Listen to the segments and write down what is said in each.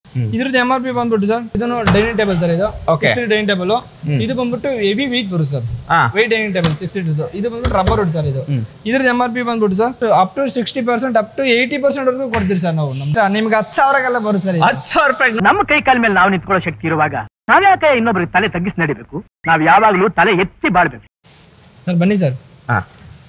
ಇದ್ರದ್ದು M R P ಬಂದ್ಬಿಟ್ಟು sir ಇದನ್ನು ಡೈನಿಂಗ್ ಟೇಬಲ್ ಸರ್ ಇದು Okay. ಡೈನಿಂಗ್ ಟೇಬಲ್ ಇದು ಬಂದ್ಬಿಟ್ಟು ಹೆವಿ ವೆಯ್ಟ್ ಬರುತ್ತೆ ಸರ್ ಹಾ ವೆಯ್ಟ್ ಡೈನಿಂಗ್ ಟೇಬಲ್ ಸಿಕ್ಸ್ ಇದು ಇದು ಬಂದ್ಬಿಟ್ಟು ರಬ್ಬರ್ ವುಡ್ ಸರ್ ಇದು ಇದ್ರದ್ದು ಎಮ್ ಆರ್ ಪಿ ಬಂದ್ಬಿಟ್ಟು sir up to sixty percent up to eighty percent ವರೆಗೂ ಕೊಡ್ತೀರಿ ಸರ್ ನಾವು ನಮ್ಗೆ ನಿಮ್ಗೆ ಹತ್ತು ಸಾವಿರಕ್ಕೆಲ್ಲ ಬರುತ್ತೆ ಸರ್ ಇದು. ಹತ್ತು ಸಾವಿರ ರೂಪಾಯಿ ನಮ್ಮ ಕೈ ಕಾಲ ಮೇಲೆ ನಾವು ನಿಂತ್ಕೊಳ್ಳೋ ಶಕ್ತಿ ಇರುವಾಗ ನಾವ್ಯಾಕೆ ಇನ್ನೊಬ್ರಿಗೆ ತಲೆ ತಗ್ಗಿಸಿ ನಡಿಬೇಕು ನಾವ್ ಯಾವಾಗ್ಲೂ ತಲೆ ಎತ್ತಿ ಬಾಳ್ಬೇಕು ಸರ್ ಬನ್ನಿ ಸರ್ ಹಾ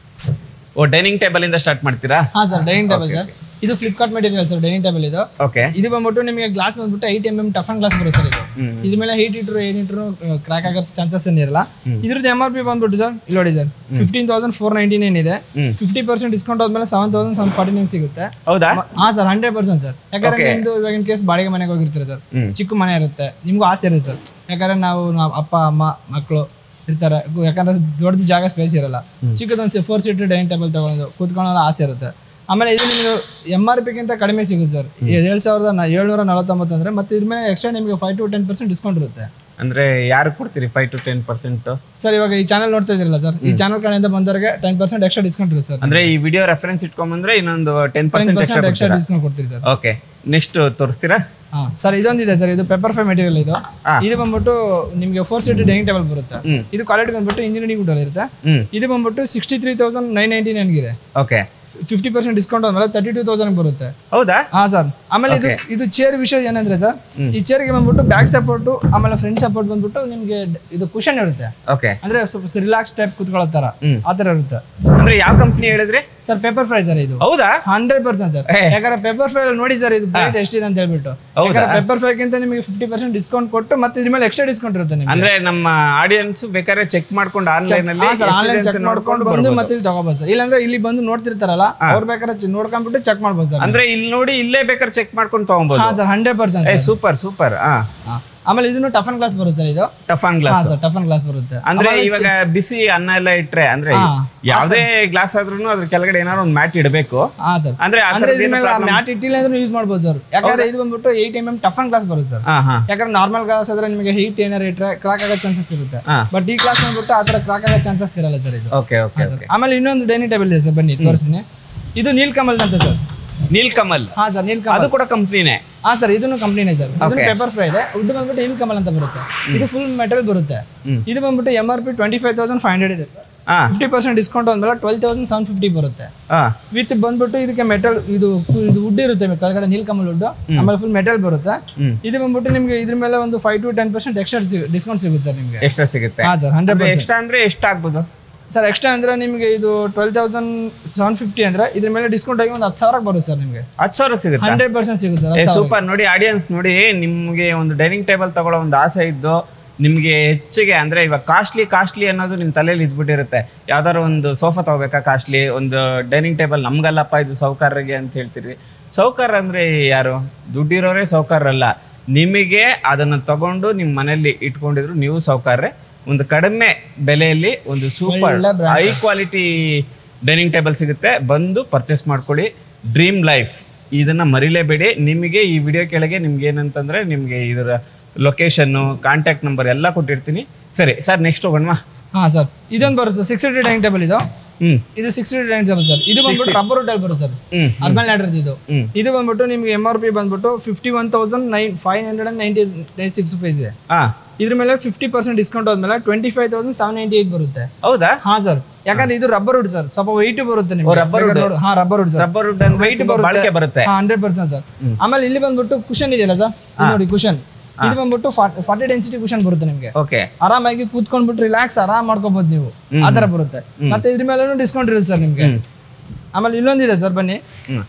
ಓ ಡೈನಿಂಗ್ ಟೇಬಲ್ ಇಂದ ಸ್ಟಾರ್ಟ್ ಮಾಡ್ತೀರಾ ಹಾಂ ಸರ್ ಡೈನಿಂಗ್ ಟೇಬಲ್ ಸರ್ ಇದು Flipkart material sir dining table ಇದು ಓಕೆ ಇದು ಬಂದ್ಬಿಟ್ಟು ನಿಮಗೆ ಗ್ಲಾಸ್ ಬಂದ್ಬಿಟ್ಟು ಐಟ್ ಎಮ್ ಎಮ್ ಟಫನ್ ಗ್ಲಾಸ್ ಬರುತ್ತೆ ಸರ್ ಇದು ಇದ್ರ ಮೇಲೆ ಹೀಟ್ ಇಟ್ಟರು ಏನಿಟ್ರು ಕ್ರ್ಯಾಕ್ ಆಗೋ ಚಾನ್ಸಸ್ ಏನಿರಲ್ಲ ಇದ್ರದ್ದು ಎಮ್ ಆರ್ ಪಿ ಬಂದ್ಬಿಟ್ಟು ಸರ್ ಇಲ್ಲಿ ನೋಡಿ sir fifteen thousand four ninety nine ಇದೆ ಫಿಫ್ಟಿ ಪರ್ಸೆಂಟ್ ಡಿಸ್ಕೌಂಟ್ ಆದ್ಮೇಲೆ seven thousand seven forty nine ಸಿಗುತ್ತೆ ಹೌದಾ ಹಾ ಸರ್ ಹಂಡ್ರೆಡ್ ಪರ್ಸೆಂಟ್ ಸರ್ ಯಾಕಂದ್ರೆ ನಿಮ್ದು ಇವಾಗ ಇನ್ ಕೇಸ್ ಬಾಡಿಗೆ ಮನೆಗೆ ಹೋಗಿರ್ತೀರ ಸರ್ ಚಿಕ್ಕ ಮನೆ ಇರುತ್ತೆ ನಿಮ್ಗೂ ಆಸೆ ಇರುತ್ತೆ ಸರ್ ಯಾಕಂದ್ರೆ ನಾವು ನಾವು ಅಪ್ಪ ಅಮ್ಮ ಮಕ್ಕಳು ಇರ್ತಾರೆ ಗು- ಯಾಕಂದ್ರೆ ದೊಡ್ಡ ಜಾಗ ಸ್ಪೇಸ್ ಇರಲ್ಲ ಚಿಕ್ಕದೊಂದು ಫೋರ್ ಸೀಟರ್ ಡೈನಿಂಗ್ ಟೇಬಲ್ ತಗೊಳ್ಳೋದು ಕೂತ್ಕೊಳ್ಳೋದು ಆಸೆ ಇರುತ್ತೆ ಆಮೇಲೆ ಇದು ನಿಮಗೆ ಎಮ್ ಆರ್ ಪಿಗಿಂತ ಕಡಿಮೆ ಸಿಗುತ್ತೆ ಸರ್ ಏಳು ಸಾವಿರದ ನ- ಏಳ್ನೂರ ನಲವತ್ತೊಂಬತ್ತು ಅಂದ್ರೆ ಮತ್ತೆ ಇದ್ರ ಮೇಲೆ ಎಕ್ಸ್ಟ್ರಾ ನಿಮಗೆ five to ten percent discount ಇರುತ್ತೆ ಅಂದ್ರೆ ಯಾರು ಕೊಡ್ತೀರಿ five to ten percent sir ಇವಾಗ ಈ ಚಾನಲ್ ನೋಡ್ತಾ ಇದ್ರಲ್ಲ ಸರ್ ಈ ಚಾನಲ್ ಕಡೆಯಿಂದ ಬಂದವರಿಗೆ ಟೆನ್ ಪರ್ಸೆಂಟ್ ಎಕ್ಸ್ಟ್ರಾ ಡಿಸ್ಕೌಂಟ್ ಇರುತ್ತೆ ಸರ್ ಅಂದ್ರೆ ಈ ವಿಡಿಯೋ ರೆಫರೆನ್ಸ್ ಇಟ್ಕೊಂಬಂದ್ರೆ ಇನ್ನೊಂದು ten ten percent percent extra extra discount ಕೊಡ್ತೀರಿ ಸರ್ ಓಕೆ ನೆಕ್ಸ್ಟ್ ತೋರಿಸ್ತೀರಾ ಹಾ ಸರ್ ಇದೊಂದಿದೆ ಸರ್ ಇದು ಪೆಪ್ಪರ್ ಫೈ ಮೆಟೀರಿಯಲ್ ಇದು ಹಾ. ಇದು ಬಂದ್ಬಿಟ್ಟು ನಿಮಗೆ ಫೋರ್ ಸೀಟ್ ಡೈನಿಂಗ್ ಟೇಬಲ್ ಬರುತ್ತೆ ಹ್ಮ್. ಇದು ಕ್ವಾಲಿಟಿ ಬಂದ್ಬಿಟ್ಟು ಇಂಜಿನಿಯರಿಂಗ್ ವುಡ್ ಇರುತ್ತೆ ಹ್ಮ್ ಇದು ಬಂದ್ಬಿಟ್ಟು sixty three thousand nine ninety ನೈನ್ಗಿದೆ ಓಕೆ ಫಿಫ್ಟಿ ಪರ್ಸೆಂಟ್ ಡಿಸ್ಕೌಂಟ್ ಆದ್ಮೇಲೆ ತರ್ಟಿ ಟೂ ತೌಸಂಡ್ ಬರುತ್ತೆ ಹೌದಾ ಹಾ ಸರ್ ಆಮೇಲೆ ಇದು Okay. ಇದು ಚೇರ್ ವಿಷಯ ಏನಂದ್ರೆ ಸರ್ ಈ ಚೇರ್ಗೆ ಬಂದ್ಬಿಟ್ಟು ಬ್ಯಾಕ್ ಸಪೋರ್ಟ್ ಆಮೇಲೆ ಫ್ರಂಟ್ ಸಪೋರ್ಟ್ ಬಂದ್ಬಿಟ್ಟು ನಿಮಗೆ ಇದು ಕುಶನ್ ಇರುತ್ತೆ ಓಕೆ ಅಂದ್ರೆ ಸ್ವಲ್ಪ ರಿಲಾಕ್ಸ್ ಟೈಪ್ ಕುತ್ಕೊಳ್ಳೋ ತರ ಆ ತರ ಇರುತ್ತೆ ಅಂದ್ರೆ ಯಾವ ಕಂಪ್ನಿ ಹೇಳಿದ್ರಿ ಸರ್ ಪೇಪರ್ ಫ್ರೈ ಸರ್ ಇದು ಹೌದಾ ಹಂಡ್ರೆಡ್ ಪರ್ಸೆಂಟ್ ಸರ್ ಏ. ಯಾಕಂದ್ರೆ ಪೇಪರ್ ಫ್ರೈ ನೋಡಿ ಸರ್ ಇದು ರೇಟ್ ಎಷ್ಟಿದೆ ಅಂತ ಹೇಳ್ಬಿಟ್ಟು ಹೌದಾ? ಯಾಕಂದ್ರೆ ಪೇಪರ್ ಫ್ರೈಗಿಂತ ನಿಮಗೆ ಫಿಫ್ಟಿ ಪರ್ಸೆಂಟ್ ಡಿಸ್ಕೌಂಟ್ ಕೊಟ್ಟು ಮತ್ತೆ ಇದ್ರ ಮೇಲೆ ಎಕ್ಸ್ಟ್ರಾ ಡಿಸ್ಕೌಂಟ್ ಇರುತ್ತೆ ನಿಮಗೆ ಅಂದ್ರೆ ನಮ್ಮ ಆಡಿಯನ್ಸ್ ಬೇಕಾದ್ರೆ ಚೆಕ್ ಮಾಡ್ಕೊಂಡು ಆನ್ಲೈನ್ ಅಲ್ಲಿ ಹಾ ಸರ್ ಎಷ್ಟಿದೆ ಆನ್ಲೈನ್ ಅಂತ ಚೆಕ್ ಮಾಡ್ಕೊಂಡು ಬಂದು ಮತ್ತೆ ಇಲ್ಲಿ ತಗೋಬೋದು ಸರ್ ಇಲ್ಲಾಂದ್ರೆ ಇಲ್ಲಿ ಬಂದು ನೋಡ್ತಿರ್ತಾರಲ್ಲ ಅವ್ರು ಬೇಕಾದ್ರೆ ಚೆ- ನೋಡ್ಕೊಂಡ್ಬಿಟ್ಟು ಚೆಕ್ ಮಾಡ್ಬೋದು ಸರ್ ಅಂದ್ರೆ ಇಲ್ಲಿ ನೋಡಿ ಇಲ್ಲೇ ಬೇಕಾದ್ರೆ ಚೆಕ್ ಮಾಡ್ಕೊಂಡು ತಗೊಬಹುದು ಹಾ ಸರ್ ಹಂಡ್ರೆಡ್ ಪರ್ಸೆಂಟ್ ಏ ಸೂಪರ್ ಸೂಪರ್ ಹಾ ಆಮೇಲೆ ಇದನ್ನು ಟಫನ್ ಗ್ಲಾಸ್ ಬರುತ್ತೆ ಸರ್ ಇದು ಟಫಾನ್ ಹಾ ಗ್ಲಾಸ್ ಸರ್ ಟಫನ್ ಗ್ಲಾಸ್ ಬರುತ್ತೆ ಅಂದ್ರೆ ಇವಾಗ ಬಿಸಿ ಅನ್ನ ಎಲ್ಲ ಇಟ್ರೆ ಅಂದ್ರೆ ಹಾ. ಯಾವ್ದೇ ಗ್ಲಾಸ್ ಆದ್ರೂ ಅದ್ರ ಕೆಳಗಡೆ ಏನಾದ್ರು ಒಂದು ಮ್ಯಾಟ್ ಇಡಬೇಕು ಹಾ ಸರ್ ಅಂದ್ರೆ ಆ ಅಂದ್ರೆ ಥರದ್ದು ಇದ್ರ ಏನು ಮೇಲೆ problem? ಮ್ಯಾಟ್ ಇಟ್ಟಿಲ್ಲ ಅಂದ್ರೆ ಯೂಸ್ ಮಾಡ್ಬೋದು ಸರ್ ಯಾಕಂದ್ರೆ ಇದು ಬಂದ್ಬಿಟ್ಟು ಏಯ್ಟ್ ಎಮ್ ಎಮ್ ಟಫನ್ ಗ್ಲಾಸ್ ಬರುತ್ತೆ ಸರ್ ಹಾ ಹಾ ಯಾಕಂದ್ರೆ ನಾರ್ಮಲ್ ಗ್ಲಾಸ್ ಆದ್ರೆ ನಿಮಗೆ ಹೀಟ್ ಏನಾರು ಇಟ್ರೆ ಕ್ರಾಕ್ ಆಗೋ ಚಾನ್ಸಸ್ ಇರುತ್ತೆ ಹಾ. ಬಟ್ ಈ ಗ್ಲಾಸ್ ಬಂದ್ಬಿಟ್ಟು ಆ ತರ ಕ್ರಾಕ್ ಆಗೋ ಚಾನ್ಸಸ್ ಇರಲ್ಲ ಸರ್ ಇದು ಓಕೆ ಓಕೆ ಸರ್ ಆಮೇಲೆ ಇನ್ನೊಂದು ಡೈನಿಂಗ್ ಟೇಬಲ್ ಇದೆ ಸರ್ ಬನ್ನಿ ತೋರಿಸ್ತೀನಿ ಇದು ನೀಲ್ಕಮಲ್ ಅಂತ ಸರ್ ನೀಲ್ಕಮಲ್ ಹಾ ಸರ್ ನೀಲ್ಕಮಲ್ ಅದು ಕೂಡ ಕಂಪ್ನಿನೇ ಹಾ ಸರ್ ಇದನ್ನು ಕಂಪ್ನಿನೇ ಸರ್ ಇದು Okay. ಪೇಪರ್ ಫ್ರೈ ಇದೆ ಉಡ್ ಬಂದ್ಬಿಟ್ಟು ನೀಲ್ಕಮಲ್ ಅಂತ ಬರುತ್ತೆ ಇದು ಫುಲ್ ಮೆಟಲ್ ಬರುತ್ತೆ ಇದು ಬಂದ್ಬಿಟ್ಟು M R P twenty five thousand five hundred ಇದೆ ಹಾ ಫಿಫ್ಟಿ ಪರ್ಸೆಂಟ್ ಡಿಸ್ಕೌಂಟ್ ಅಂದ್ಮೇಲೆ ಟ್ವೆಲ್ ತೌಸಂಡ್ ಸೆವೆನ್ ಫಿಫ್ಟಿ ಬರುತ್ತೆ ಹಾ ವಿತ್ ಬಂದ್ಬಿಟ್ಟು ಇದಕ್ಕೆ ಮೆಟಲ್ ಇದು ಇದು ವುಡ್ ಇರುತ್ತೆ ಕೆಳಗಡೆ ನೀಲ್ಕಮಲ್ ವುಡ್ ಆಮೇಲೆ ಫುಲ್ ಮೆಟಲ್ ಬರುತ್ತೆ ಹ್ಮ್. ಇದು ಬಂದ್ಬಿಟ್ಟು ನಿಮಗೆ ಇದ್ರ ಮೇಲೆ ಒಂದು five to ten percent extra discount ಸಿಗುತ್ತೆ ನಿಮಗೆ ಎಕ್ಸ್ಟ್ರಾ ಸಿಗುತ್ತೆ ಹಾ ಸರ್ ಹಂಡ್ರೆಡ್ ಪರ್ಸೆಂಟ್ ಎಕ್ಸ್ಟ್ರಾ ಅಂದ್ರೆ ಎಷ್ಟು ಆಗ್ಬೋದು ಸರ್ ಎಕ್ಸ್ಟ್ರಾ ಅಂದ್ರೆ ನಿಮಗೆ ಇದು ಟ್ವೆಲ್ ತೌಸಂಡ್ ಸೆವೆನ್ ಫಿಫ್ಟಿ ಅಂದ್ರೆ ಇದ್ರ ಮೇಲೆ ಡಿಸ್ಕೌಂಟ್ ಆಗಿ ಒಂದು ಹತ್ತು ಸಾವಿರಕ್ಕೆ ಬರುತ್ತೆ ಸರ್ ನಿಮಗೆ ಹತ್ತು ಸಾವಿರ ಸಿಗುತ್ತೆ ಹಂಡ್ರೆಡ್ ಪರ್ಸೆಂಟ್ ಸಿಗುತ್ತೆ ಏ ಹತ್ತು ಸಾವಿರಕ್ಕೆ. ಸೂಪರ್ ನೋಡಿ ಆಡಿಯನ್ಸ್ ನೋಡಿ ನಿಮಗೆ ಒಂದು ಡೈನಿಂಗ್ ಟೇಬಲ್ ತಗೊಳ್ಳೋ ಒಂದು ಆಸೆ ಇದ್ದು ನಿಮಗೆ ಹೆಚ್ಚಿಗೆ ಅಂದ್ರೆ ಇವಾಗ ಕಾಸ್ಟ್ಲಿ ಕಾಸ್ಟ್ಲಿ ಅನ್ನೋದು ನಿಮ್ಮ ತಲೆಯಲ್ಲಿ ಇದ್ಬಿಟ್ಟಿರುತ್ತೆ ಯಾವ್ದಾದ್ರು ಒಂದು ಸೋಫಾ ತಗೋಬೇಕಾ ಕಾಸ್ಟ್ಲಿ ಒಂದು ಡೈನಿಂಗ್ ಟೇಬಲ್ ನಮ್ಗಲ್ಲಪ್ಪ ಇದು ಸೌಕರ್ಯಗೆ ಅಂತ ಹೇಳ್ತೀರಿ ಸೌಕರ್ಯ ಅಂದ್ರೆ ಯಾರು ದುಡ್ಡಿರೋರೇ ಸೌಕರ್ಯಲ್ಲ ನಿಮಗೆ ಅದನ್ನು ತಗೊಂಡು ನಿಮ್ಮ ಮನೆಯಲ್ಲಿ ಇಟ್ಕೊಂಡಿದ್ರು ನೀವು ಸೌಕರ್ಯ ಒಂದು ಕಡಿಮೆ ಬೆಲೆಯಲ್ಲಿ ಒಂದು ಸೂಪರ್ ಒಳ್ಳೆ brand. High quality dining table ಸಿಗುತ್ತೆ ಬಂದು ಪರ್ಚೇಸ್ ಮಾಡ್ಕೊಳ್ಳಿ ಡ್ರೀಮ್ ಲೈಫ್ ಇದನ್ನ ಮರಿಲೇಬೇಡಿ ನಿಮಗೆ ಈ ವಿಡಿಯೋ ಕೆಳಗೆ ನಿಮ್ಗೆ ಏನಂತಂದ್ರೆ ನಿಮಗೆ ಇದರ ಲೊಕೇಶನ್ನು ಕಾಂಟ್ಯಾಕ್ಟ್ ನಂಬರ್ ಎಲ್ಲ ಕೊಟ್ಟಿರ್ತೀನಿ ಸರಿ ಸರ್ ನೆಕ್ಸ್ಟ್ ಹೋಗೋಣ ಹಾ ಸರ್ ಇದೊಂದು ಬರುತ್ತೆ ಸಿಕ್ಸ್ ಸೀಟರ್ ಡೈನಿಂಗ್ ಟೇಬಲ್ ಇದು ಹ್ಮ್ ಇದು six seater dining table sir ಇದು ಬಂದ್ಬಿಟ್ಟು ರಬ್ಬರ್ ಹೋಟೆಲ್ ಬರುತ್ತೆ ಸರ್ ಹ್ಮ್ ಅರ್ಬನ್ ಲ್ಯಾಡರ್ ಇದು ಹ್ಮ್. ಇದು ಬಂದ್ಬಿಟ್ಟು ನಿಮ್ಗೆ ಎಮ್ ಆರ್ ಪಿ ಬಂದ್ಬಿಟ್ಟು fifty one thousand nine five hundred and ninety nine six rupees ಇದೆ ಹಾ ಇದ್ರ ಮೇಲೆ ಫಿಫ್ಟಿ ಪರ್ಸೆಂಟ್ ಡಿಸ್ಕೌಂಟ್ ಆದ್ಮೇಲೆ twenty five thousand seven ninety eight ಬರುತ್ತೆ ಹೌದಾ ಹಾ ಸರ್ ಯಾಕಂದ್ರೆ ಇದು ರಬ್ಬರ್ ವುಡ್ ಸರ್ ಸ್ವಲ್ಪ weight ಬರುತ್ತೆ ನಿಮ್ಗೆ rubber wood. ಬೇಕಾದ್ರೆ ನೋಡಿ. ಹಾ rubber wood sir rubber wood ಅಂದ್ರೆ Weight ತುಂಬಾ ಬಾಳಿಕೆ ಬರುತ್ತೆ ಹಂಡ್ರೆಡ್ ಪರ್ಸೆಂಟ್ ಸರ್ ಆಮೇಲೆ ಇಲ್ಲಿ ಬಂದ್ಬಿಟ್ಟು ಕುಶನ್ ಇದೆಯಲ್ಲ ಸರ್ ನೋಡಿ ಕುಶನ್ ಇದು ಬಂದ್ಬಿಟ್ಟು ಫಾರ್ಟಿ ಡೆನ್ಸಿಟಿ ಕುಶನ್ ಬರುತ್ತೆ ನಿಮ್ಗೆ ಓಕೆ ಆರಾಮಾಗಿ ಕೂತ್ಕೊಂಡ್ಬಿಟ್ಟು ರಿಲ್ಯಾಕ್ಸ್ ಆರಾಮ್ ಮಾಡ್ಕೋಬಹುದು ನೀವು ಆ ತರ ಬರುತ್ತೆ ಮತ್ತೆ ಇದ್ರ ಮೇಲೂ ಡಿಸ್ಕೌಂಟ್ ಇರುತ್ತೆ ಸರ್ ನಿಮ್ಗೆ ಆಮೇಲೆ ಇಲ್ಲೊಂದಿದೆ ಸರ್ ಬನ್ನಿ ಹ್ಮ್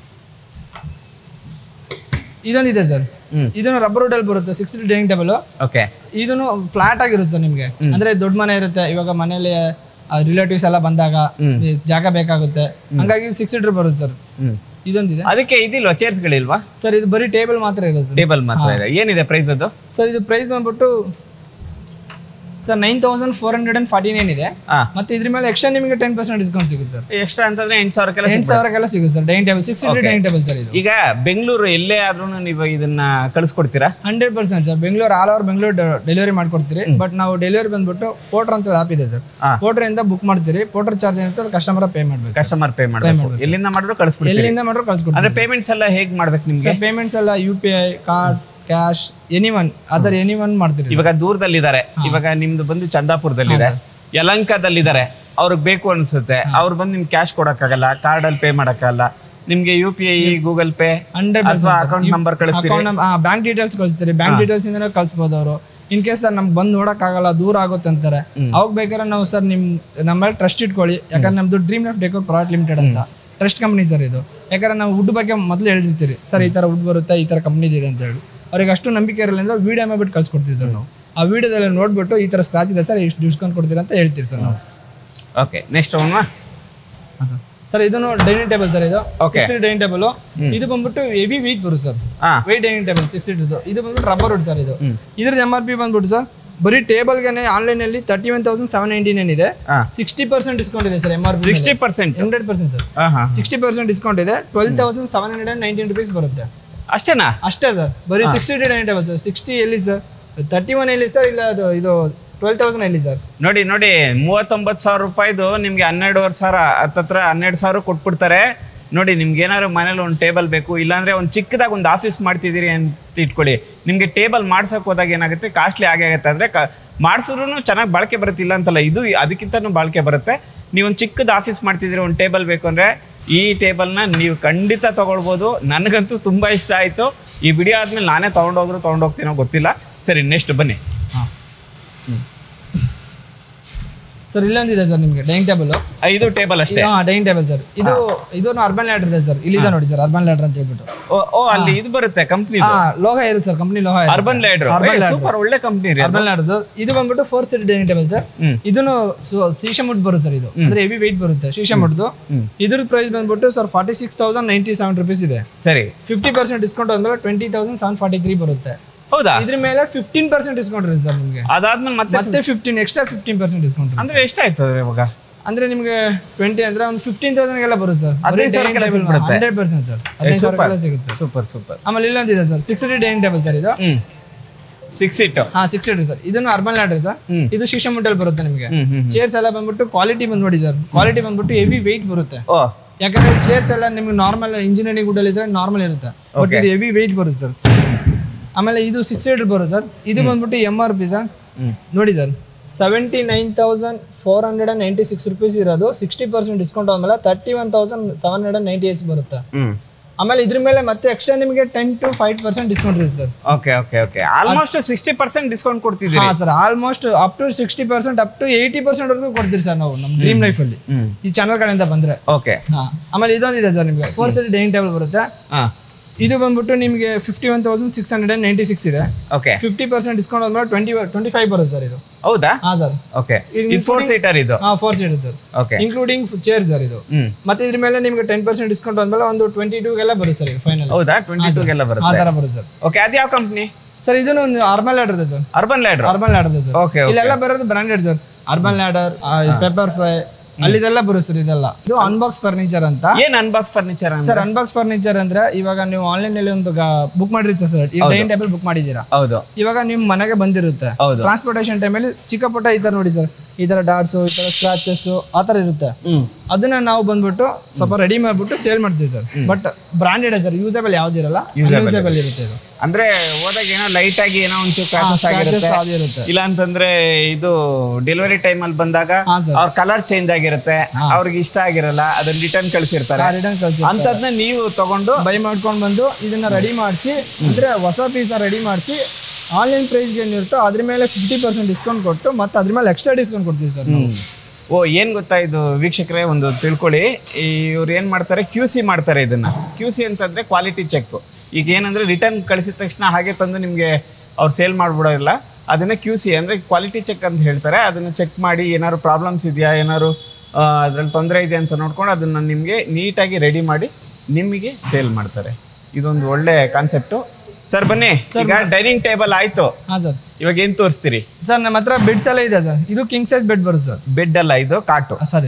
ಇದೊಂದಿದೆ ಸರ್ ಹ್ಮ್. ಇದನ್ನು ರಬ್ಬರ್ ಹೋಟೆಲ್ ಬರುತ್ತೆ ಸಿಕ್ಸ್ ಡೈನಿಂಗ್ ಟೇಬಲ್ ಓಕೆ ಇದನ್ನು ಫ್ಲಾಟ್ ಆಗಿರುತ್ತೆ ಸರ್ ನಿಮ್ಗೆ ಅಂದ್ರೆ ದೊಡ್ಡ ಮನೆ ಇರುತ್ತೆ ಇವಾಗ ಮನೇಲಿ ರಿಲೇಟಿವ್ಸ್ ಎಲ್ಲ ಬಂದಾಗ ಈ ಜಾಗ ಬೇಕಾಗುತ್ತೆ ಹಂಗಾಗಿ ಸಿಕ್ಸ್ ಸೀಟರ್ ಬರುತ್ತೆ ಸರ್ ಹ್ಮ್ ಇದೊಂದಿದೆ ಅದಕ್ಕೆ ಇದಿಲ್ವಾ ಚೇರ್ಸ್ಗಳಿಲ್ವಾ ಸರ್ ಇದು ಬರೀ ಟೇಬಲ್ ಮಾತ್ರ ಇರುತ್ತೆ ಸರ್ ಟೇಬಲ್ ಮಾತ್ರ ಇದೆ ಏನಿದೆ ಪ್ರೈಸ್ ಅದು ಸರ್ ಇದು ಪ್ರೈಸ್ ಬಂದ್ಬಿಟ್ಟು sir nine thousand four hundred and forty nine ಇದೆ ಹಾ ಮತ್ತೆ ಇದ್ರ ಮೇಲೆ ಎಕ್ಸ್ಟ್ರಾ ನಿಮಗೆ ಟೆನ್ ಪರ್ಸೆಂಟ್ ಡಿಸ್ಕೌಂಟ್ ಸಿಗುತ್ತೆ ಸರ್ ಎಕ್ಸ್ಟ್ರಾ ಅಂತಂದ್ರೆ ಎಂಟು ಸಾವಿರಕ್ಕೆಲ್ಲ ಎಂಟು ಸಾವಿರಕ್ಕೆಲ್ಲ ಸಿಗುತ್ತೆ sir dining table six seater dining table sir ಇದು ಈಗ ಬೆಂಗಳೂರು ಎಲ್ಲೇ ಆದ್ರೂ ನೀವು ಇದನ್ನ ಕಳಿಸ್ಕೊಡ್ತೀರಾ hundred percent sir Bengaluru all over Bengaluru delivery ಮಾಡ್ಕೊಡ್ತೀರಿ ಬಟ್ ನಾವು ಡೆಲಿವರಿ ಬಂದ್ಬಿಟ್ಟು ಪೋಟ್ರ್ ಅಂತ ಆಪ್ ಇದೆ ಸರ್ ಹಾ. ಪೋಟ್ರ್ ಇಂದ ಬುಕ್ ಮಾಡ್ತೀರಿ ಪೋಟ್ರ್ ಚಾರ್ಜ್ ಏನಿರುತ್ತೆ ಅದು ಕಸ್ಟಮರ್ ಪೇ ಮಾಡ್ಬೇಕು ಕಸ್ಟಮರ್ ಪೇ ಮಾಡಬೇಕು ಎಲ್ಲಿಂದ ಮಾಡಿದ್ರು ಕಳಿಸ್ಬಿಡ್ತೀರಿ ಎಲ್ಲಿಂದ ಮಾಡ್ರು ಕಳ್ಸ್ಕೊಡ್ತೀವಿ ಅಂದ್ರೆ ಪೇಮೆಂಟ್ಸ್ ಎಲ್ಲ ಹೇಗ್ ಮಾಡ್ಬೇಕು ನಿಮ್ಗೆ ಸರ್ ಪೇಮೆಂಟ್ಸ್ ಎಲ್ಲ U P I card cash any one other any one ಮಾಡ್ತೀರಿ ಇವಾಗ ದೂರದಲ್ಲಿದ್ದಾರೆ ಇವಾಗ ನಿಮ್ದು ಬಂದು ಚಂದಾಪುರದಲ್ಲಿದೆ ಯಲಂಕದಲ್ಲಿದ್ದಾರೆ ಅವ್ರಿಗೆ ಬೇಕು ಅನ್ಸುತ್ತೆ ಅವ್ರು ಬಂದು ನಿಮ್ಗೆ ಕ್ಯಾಶ್ ಕೊಡಕ್ಕಾಗಲ್ಲ ಕಾರ್ಡಲ್ಲಿ ಪೇ ಮಾಡಕ್ಕಾಗಲ್ಲ ನಿಮ್ಗೆ U P I Google Pay hundred ಅಥವಾ ಅಕೌಂಟ್ ನಂಬರ್ ಕಳಿಸ್ತೀರಿ ಅಕೌಂಟ್ ಬ್ಯಾಂಕ್ ಡೀಟೇಲ್ಸ್ ಕಳಿಸ್ತೀರಿ ಬ್ಯಾಂಕ್ ಡೀಟೇಲ್ಸ್ ಇಂದ ಕಳ್ಸ್ಬೋದು ಅವರು ಇನ್ ಕೇಸ್ ಸರ್ ನಮ್ಗೆ ಬಂದು ನೋಡಕ್ಕಾಗಲ್ಲ ದೂರ ಆಗುತ್ತೆ ಅಂತಾರೆ ಅವಾಗ ಬೇಕಾದ್ರೆ ನಾವು ಸರ್ ನಿಮ್ ನಮ್ಮ ಮೇಲೆ ಟ್ರಸ್ಟ್ ಇಟ್ಕೊಳ್ಳಿ ಯಾಕಂದ್ರೆ ನಮ್ದು dream of decor product limited ಅಂತ ಟ್ರಸ್ಟ್ ಕಂಪ್ನಿ ಸರ್ ಇದು ಯಾಕಂದ್ರೆ ನಾವು ವುಡ್ ಬಗ್ಗೆ ಮೊದಲು ಹೇಳಿರ್ತೀರಿ ಸರ್ ಈ ತರ ವುಡ್ ಬರುತ್ತೆ ಈ ತರ ಕಂಪ್ನಿ ಇದೆ ಅಂತ ಹೇಳಿ ಅವ್ರಿಗೆ ಅಷ್ಟು ನಂಬಿಕೆ ಇರಲಿಲ್ಲ ಅಂದ್ರೆ ವಿಡಿಯೋ ಮಾಡ್ಬಿಟ್ಟು ಕಳ್ಸ್ಕೊಡ್ತೀವಿ ಸರ್ ನಾವು ಆ ವಿಡಿಯೋದಲ್ಲಿ ನೋಡ್ಬಿಟ್ಟು ಈ ತರ ಸ್ಕ್ರಾಚ್ ಇದೆ ಸರ್ ಇಷ್ಟು ಡಿಸ್ಕೌಂಟ್ ಕೊಡ್ತೀರಾ ಅಂತ ಹೇಳ್ತೀವಿ ಸರ್ ನಾವು ಓಕೆ ನೆಕ್ಸ್ಟ್ ಅವನ್ವಾ ಸರ್ ಇದನ್ನು ಡೈನಿಂಗ್ ಟೇಬಲ್ ಸರ್ ಇದು Okay. ಡೈನಿಂಗ್ ಟೇಬಲ್ ಇದು ಬಂದ್ಬಿಟ್ಟು ಹೆವಿ ವೀಟ್ ಬರುತ್ತೆ ಸರ್ ಹಾ ವೆಯ್ಟ್ ಡೈನಿಂಗ್ ಟೇಬಲ್ ಸಿಕ್ಸ್ ಇದು ಇದು ಬಂದ್ಬಿಟ್ಟು ರಬ್ಬರ್ ವುಡ್ ಸರ್ ಇದು ಇದ್ರದ್ದು ಎಮ್ ಆರ್ ಪಿ ಬಂದ್ಬಿಟ್ಟು ಸರ್ ಬರೀ ಟೇಬಲ್ಗೆ ಆನ್ಲೈನಲ್ಲಿ thirty one thousand seven ninety nine ಇದೆ ಹಾ ಸಿಕ್ಸ್ಟಿ ಪರ್ಸೆಂಟ್ ಡಿಸ್ಕೌಂಟ್ ಇದೆ sir M R P sixty percent hundred percent sir ಹಾ ಹಾ ಸಿಕ್ಸ್ಟಿ ಪರ್ಸೆಂಟ್ ಡಿಸ್ಕೌಂಟ್ ಇದೆ twelve thousand seven hundred and nineteen rupees ಬರುತ್ತೆ ಅಷ್ಟೇನಾ ಅಷ್ಟೇ ಸರ್ ಬರೀ sixty dining table sir sixty ಎಲ್ಲಿ ಸರ್ ತರ್ಟಿ ಒನ್ ಎಲ್ಲಿ ಸರ್ ಇಲ್ಲ ಅದು ಇದು ಟ್ವೆಲ್ ತೌಸಂಡ್ ಎಲ್ಲಿ ಸರ್ ನೋಡಿ ನೋಡಿ ಮೂವತ್ತೊಂಬತ್ತು ಸಾವಿರ ರೂಪಾಯಿದು ನಿಮ್ಗೆ ಹನ್ನೆರಡುವರೆ ಸಾವಿರ ಹತ್ತತ್ರ ಹನ್ನೆರಡು ಸಾವಿರ ಕೊಟ್ಬಿಡ್ತಾರೆ ನೋಡಿ ನಿಮ್ಗೆ ಏನಾದ್ರು ಮನೇಲಿ ಒಂದು ಟೇಬಲ್ ಬೇಕು ಇಲ್ಲಾಂದ್ರೆ ಒಂದು ಚಿಕ್ಕದಾಗಿ ಒಂದು ಆಫೀಸ್ ಮಾಡ್ತಿದ್ದೀರಿ ಅಂತ ಇಟ್ಕೊಳ್ಳಿ ನಿಮಗೆ ಟೇಬಲ್ ಮಾಡ್ಸಕ್ ಹೋದಾಗ ಏನಾಗುತ್ತೆ ಕಾಸ್ಟ್ಲಿ ಆಗೇ ಆಗುತ್ತೆ ಅಂದರೆ ಕ ಮಾಡಿಸಿದ್ರು ಚೆನ್ನಾಗಿ ಬಾಳಿಕೆ ಬರುತ್ತೆ ಇಲ್ಲ ಅಂತಲ್ಲ ಇದು ಅದಕ್ಕಿಂತನೂ ಬಾಳಿಕೆ ಬರುತ್ತೆ ನೀವು ಒಂದು ಚಿಕ್ಕದು ಆಫೀಸ್ ಮಾಡ್ತಿದ್ದೀರಿ ಒಂದು ಟೇಬಲ್ ಬೇಕು ಅಂದರೆ ಈ ಟೇಬಲ್ನ ನೀವು ಖಂಡಿತ ತೊಗೊಳ್ಬೋದು ನನಗಂತೂ ತುಂಬ ಇಷ್ಟ ಆಯಿತು ಈ ವಿಡಿಯೋ ಆದಮೇಲೆ ನಾನೇ ತೊಗೊಂಡೋದ್ರು ತೊಗೊಂಡೋಗ್ತೀನೋ ಗೊತ್ತಿಲ್ಲ ಸರಿ ನೆಕ್ಸ್ಟ್ ಬನ್ನಿ ಹಾಂ ಸರ್ ಇಲ್ಲೊಂದಿದೆ ಸರ್ ನಿಮಗೆ ಡೈನಿಂಗ್ ಟೇಬಲ್ ಆ, ಇದು ಟೇಬಲ್ ಅಷ್ಟೇ ಹಾಂ ಡೈನಿಂಗ್ ಟೇಬಲ್ ಸರ್ ಇದು ಇದು ಅರ್ಬನ್ ಲ್ಯಾಡರ್ ಇದೆ ಸರ್ ಇಲ್ಲಿದೆ ನೋಡಿ ಸರ್ ಅರ್ಬನ್ ಲ್ಯಾಡರ್ ಅಂತ ಹೇಳ್ಬಿಟ್ಟು ಓ ಓ ಅಲ್ಲಿ ಇದು ಬರುತ್ತೆ ಕಂಪ್ನಿ ಹಾ ಲೋಹ ಇರುತ್ತೆ ಸರ್ ಕಂಪ್ನಿ ಲೋಹ Urban Ladder Urban Ladder super ಒಳ್ಳೆ ಕಂಪ್ನಿ ರೀ ಅದು. ಅರ್ಬನ್ ಲ್ಯಾಡರ್ ಇದು ಬಂದ್ಬಿಟ್ಟು four seat dining table sir ಹ್ಮ್. ಇದನ್ನು ಶೀಶಮ್ ವುಡ್ ಬರುತ್ತೆ ಸರ್ ಇದು ಅಂದ್ರೆ ಹೆವಿ ವೆಯ್ಟ್ ಬರುತ್ತೆ ಶೀಶಮ್ ವುಡ್ದು ಇದ್ರ ಪ್ರೈಸ್ ಬಂದ್ಬಿಟ್ಟು sir forty six thousand ninety seven rupees ಇದೆ ಸರಿ ಫಿಫ್ಟಿ ಪರ್ಸೆಂಟ್ ಡಿಸ್ಕೌಂಟ್ ಅಂದ್ರೆ twenty thousand seven forty three ಬರುತ್ತೆ ಹೌದಾ ಇದ್ರ ಮೇಲೆ ಫಿಫ್ಟೀನ್ ಪರ್ಸೆಂಟ್ ಡಿಸ್ಕೌಂಟ್ ಇರುತ್ತೆ ಸರ್ ನಿಮಗೆ ಅದಾದ್ಮೇಲೆ ಮತ್ತೆ ಮತ್ತೆ fifteen extra fifteen percent discount ಅಂದ್ರೆ ಎಷ್ಟಾಯ್ತು ಇವಾಗ ಅಂದ್ರೆ ನಿಮಗೆ ಟ್ವೆಂಟಿ ಅಂದ್ರೆ ಒಂದು ಫಿಫ್ಟೀನ್ ತೌಸಂಡ್ ಎಲ್ಲ ಬರುತ್ತೆ ಸರ್ ಹದಿನೈದು ಸಾವಿರಕ್ಕೆಲ್ಲ ಸಿಕ್ಬಿಡುತ್ತೆ. ಹಂಡ್ರೆಡ್ ಪರ್ಸೆಂಟ್ ಸರ್ ಹದಿನೈದು ಸಾವಿರ ಸಿಗುತ್ತೆ ಸರ್ ಸೂಪರ್ ಸೂಪರ್ ಆಮೇಲೆ ಇಲ್ಲೊಂದಿದೆ sir six dining table sir ಇದು ಹ್ಮ್ ಸಿಕ್ಸ್ ಸೀಟ್ ಹಾ ಸಿಕ್ಸ್ ಸೀಟರ್ ಸರ್ ಇದನ್ನು ಅರ್ಬನ್ ಲ್ಯಾಡರ್ ಸರ್ ಹ್ಮ್. ಇದು ಶಿಶು ಮುಟ್ಟಲ್ ಬರುತ್ತೆ ನಿಮಗೆ ಹ್ಮ್ ಹ್ಮ್ ಚೇರ್ಸ್ ಎಲ್ಲ ಬಂದ್ಬಿಟ್ಟು ಕ್ವಾಲಿಟಿ ಬಂದು ನೋಡಿ ಸರ್ ಕ್ವಾಲಿಟಿ ಬಂದ್ಬಿಟ್ಟು ಹೆವಿ ವೆಯ್ಟ್ ಬರುತ್ತೆ ಓ ಯಾಕಂದ್ರೆ ಚೇರ್ಸ್ ಎಲ್ಲ ನಿಮ್ಗೆ ನಾರ್ಮಲ್ ಇಂಜಿನಿಯರಿಂಗ್ ವುಡ್ ಇದ್ರೆ ನಾರ್ಮಲ್ ಇರುತ್ತೆ ಬಟ್ ಇದು ಹೆವಿ ವೆಯ್ಟ್ ಬರುತ್ತೆ ಸರ್ ಆಮೇಲೆ ಇದು ಸಿಕ್ಸ್ ಸೀಟರ್ ಬರುತ್ತೆ ಸರ್ ಇದು ಬಂದ್ಬಿಟ್ಟು ಎಮ್ ಆರ್ ಪಿ ಸರ್ ಹ್ಮ್ ನೋಡಿ sir seventy nine thousand four hundred and ninety six rupees ಇರೋದು ಸಿಕ್ಸ್ಟಿ ಪರ್ಸೆಂಟ್ ಡಿಸ್ಕೌಂಟ್ ಆದ್ಮೇಲೆ thirty one thousand seven hundred and ninety eight ಬರುತ್ತೆ ಹ್ಮ್ ಆಮೇಲೆ ಇದ್ರ ಮೇಲೆ ಮತ್ತೆ ಎಕ್ಸ್ಟ್ರಾ ನಿಮಗೆ ten to five percent discount ಇರುತ್ತೆ sir okay okay okay almost sixty percent discount ಕೊಡ್ತಿದ್ದೀರಿ ಹಾ sir almost up to sixty percent up to eighty percent ವರೆಗೂ ಕೊಡ್ತೀರಿ ಸರ್ ನಾವು ನಮ್ಮ ಡ್ರೀಮ್ ಲೈಫ್ ಅಲ್ಲಿ ಹ್ಮ್ ಈ ಚಾನಲ್ ಕಡೆಯಿಂದ ಬಂದ್ರೆ ಓಕೆ ಹಾ ಆಮೇಲೆ ಇದೊಂದಿದೆ ಸರ್ ನಿಮಗೆ ಫೋರ್ ಸೀಟ್ ಡೈನಿಂಗ್ ಟೇಬಲ್ ಬರುತ್ತೆ ಹಾ ಇದು ಬಂದ್ಬಿಟ್ಟು ನಿಮಗೆ fifty one thousand six hundred and ninety six ಇದೆ ಓಕೆ ಫಿಫ್ಟಿ ಪರ್ಸೆಂಟ್ ಡಿಸ್ಕೌಂಟ್ ಆದ್ಮೇಲೆ ಟ್ವೆಂಟಿ ಟ್ವೆಂಟಿ ಫೈವ್ ಬರುತ್ತೆ ಸರ್ ಇದು ಹೌದಾ ಹಾ ಸರ್ ಓಕೆ ಇದು ಇದು ಫೋರ್ ಸೀಟರ್ ಇದು ಹಾ four seat sir okay including chair sir ಇದು ಹ್ಮ್ ಮತ್ತೆ ಇದ್ರ ಮೇಲೆ ನಿಮಗೆ ಟೆನ್ ಪರ್ಸೆಂಟ್ ಡಿಸ್ಕೌಂಟ್ ಆದ್ಮೇಲೆ ಒಂದು ಟ್ವೆಂಟಿ ಟೂಗೆಲ್ಲ ಬರುತ್ತೆ ಸರ್ ಫೈನಲ್ ಹೌದಾ ಟ್ವೆಂಟಿ ಟೂಗೆಲ್ಲ ಆ ಬರುತ್ತೆ ಥರ ಬರುತ್ತೆ ಸರ್ ಓಕೆ ಅದ್ಯಾವ ಕಂಪ್ನಿ ಸರ್ ಇದನ್ನು ಒಂದು ಅರ್ಬನ್ ಲ್ಯಾಡರ್ ಇದೆ sir Urban Ladder Urban Ladder ಇದೆ ಸರ್ ಓಕೆ ಓಕೆ ಇಲ್ಲೆಲ್ಲ ಬರೋದು branded sir Urban Ladder Pepperfry ಅಲ್ಲಿದೆಲ್ಲ ಬರುತ್ತೆ ಸರ್ ಇದೆಲ್ಲ ಇದು ಅನ್ಬಾಕ್ಸ್ ಫರ್ನಿಚರ್ ಅಂತ ಏನ್ unbox furniture sir unbox furniture ಅಂದ್ರೆ ಇವಾಗ ನೀವು ಆನ್ಲೈನ್ ಅಲ್ಲಿ ಒಂದು ಬುಕ್ ಮಾಡಿರ್ತೀರ ಸರ್ ಈ ಡೈನಿಂಗ್ ಟೇಬಲ್ ಬುಕ್ ಮಾಡಿದ್ದೀರಾ ಹೌದು ಇವಾಗ ನಿಮ್ ಮನೆಗೆ ಬಂದಿರುತ್ತೆ ಹೌದು. ಟ್ರಾನ್ಸ್ಪೋರ್ಟೇಷನ್ ಟೈಮಲ್ಲಿ ಚಿಕ್ಕ ಪುಟ್ಟ ಈ ತರ ನೋಡಿ ಸರ್ ಈ ತರ ಡಾಟ್ಸು ಈ ತರ ಸ್ಕ್ರಾಚಸ್ ಆ ತರ ಇರುತ್ತೆ ಹ್ಮ್ ಅದನ್ನ ನಾವು ಬಂದ್ಬಿಟ್ಟು ಸ್ವಲ್ಪ ರೆಡಿ ಮಾಡ್ಬಿಟ್ಟು ಸೇಲ್ ಮಾಡ್ತೀವಿ sir but branded sir usable ಯಾವ್ದಿರಲ್ಲ ಯೂಸೇಬಲ್ ಇರುತ್ತೆ ಇದು ಅಂದ್ರೆ ಹೋದಾಗ ಏನೋ ಲೈಟ್ ಆಗಿ ಏನೋ ಒಂಚೂರು ಕ್ರಾಸಸ್ scratches ಆಗಿರುತ್ತೆ ಅದು ಇರುತ್ತೆ. ಇಲ್ಲ ಅಂತಂದ್ರೆ ಇದು ಡೆಲಿವರಿ ಟೈಮ್ ಅಲ್ಲಿ ಬಂದಾಗ ಹಾ, sir. ಅವ್ರ ಕಲರ್ ಚೇಂಜ್ ಆಗಿರುತ್ತೆ ಅವ್ರಿಗೆ ಇಷ್ಟ ಆಗಿರಲ್ಲ ಅದನ್ನ ರಿಟರ್ನ್ ಕಳ್ಸಿರ್ತಾರೆ ರಿಟರ್ನ್ ಕಳ್ಸಿ ಅಂತದ್ನ ನೀವು ತಗೊಂಡು ಬೈ ಮಾಡ್ಕೊಂಡು ಬಂದು ಇದನ್ನ ರೆಡಿ ಮಾಡಿಸಿ ಅಂದ್ರೆ ಹೊಸ ಪೀಸ್ ರೆಡಿ ಮಾಡಿಸಿ ಆನ್ಲೈನ್ ಪ್ರೈಸ್ಗೆ ಏನಿರುತ್ತೋ ಅದ್ರ ಮೇಲೆ ಫಿಫ್ಟಿ ಪರ್ಸೆಂಟ್ ಡಿಸ್ಕೌಂಟ್ ಕೊಟ್ಟು ಮತ್ತೆ ಅದ್ರ ಮೇಲೆ ಎಕ್ಸ್ಟ್ರಾ ಡಿಸ್ಕೌಂಟ್ ಕೊಡ್ತೀವಿ ಸರ್ ನಾವು ಓ ಏನ್ ಗೊತ್ತಾ ಇದು ವೀಕ್ಷಕರೇ ಒಂದು ತಿಳ್ಕೊಳ್ಳಿ ಇವ್ರು ಏನ್ ಮಾಡ್ತಾರೆ ಕ್ಯೂ ಸಿ ಮಾಡ್ತಾರೆ ಇದನ್ನ ಕ್ಯೂ ಸಿ ಅಂತಂದ್ರೆ ಕ್ವಾಲಿಟಿ ಚೆಕ್ ಈಗ ಏನಂದ್ರೆ ರಿಟರ್ನ್ ಕಳಿಸಿದ ತಕ್ಷಣ ಹಾಗೆ ತಂದು ನಿಮಗೆ ಅವ್ರು ಸೇಲ್ ಮಾಡ್ಬಿಡೋದಿಲ್ಲ ಅದನ್ನ ಕ್ಯೂ ಸಿ ಅಂದ್ರೆ ಕ್ವಾಲಿಟಿ ಚೆಕ್ ಅಂತ ಹೇಳ್ತಾರೆ ಅದನ್ನ ಚೆಕ್ ಮಾಡಿ ಏನಾದ್ರು ಪ್ರಾಬ್ಲಮ್ಸ್ ಇದೆಯಾ ಏನಾದ್ರು ಅದ್ರಲ್ಲಿ ತೊಂದರೆ ಇದೆ ಅಂತ ನೋಡ್ಕೊಂಡು ಅದನ್ನ ನಿಮಗೆ ನೀಟಾಗಿ ರೆಡಿ ಮಾಡಿ ನಿಮಗೆ ಸೇಲ್ ಮಾಡ್ತಾರೆ ಇದೊಂದು ಒಳ್ಳೆ ಕಾನ್ಸೆಪ್ಟು ಸರ್ ಬನ್ನಿ ಈಗ ಡೈನಿಂಗ್ ಟೇಬಲ್ ಆಯ್ತು ಹಾಂ ಸರ್ ಇವಾಗ ಏನ್ ತೋರಿಸ್ತೀರಿ ಸರ್ ನಮ್ಮ ಹತ್ರ ಬೆಡ್ಸ್ ಎಲ್ಲ ಇದೆ ಸರ್ ಇದು ಕಿಂಗ್ ಸೈಜ್ ಬೆಡ್ ಬರುತ್ತೆ ಸರ್ ಬೆಡ್ ಅಲ್ಲ ಇದು ಕಾಟು ಸಾರಿ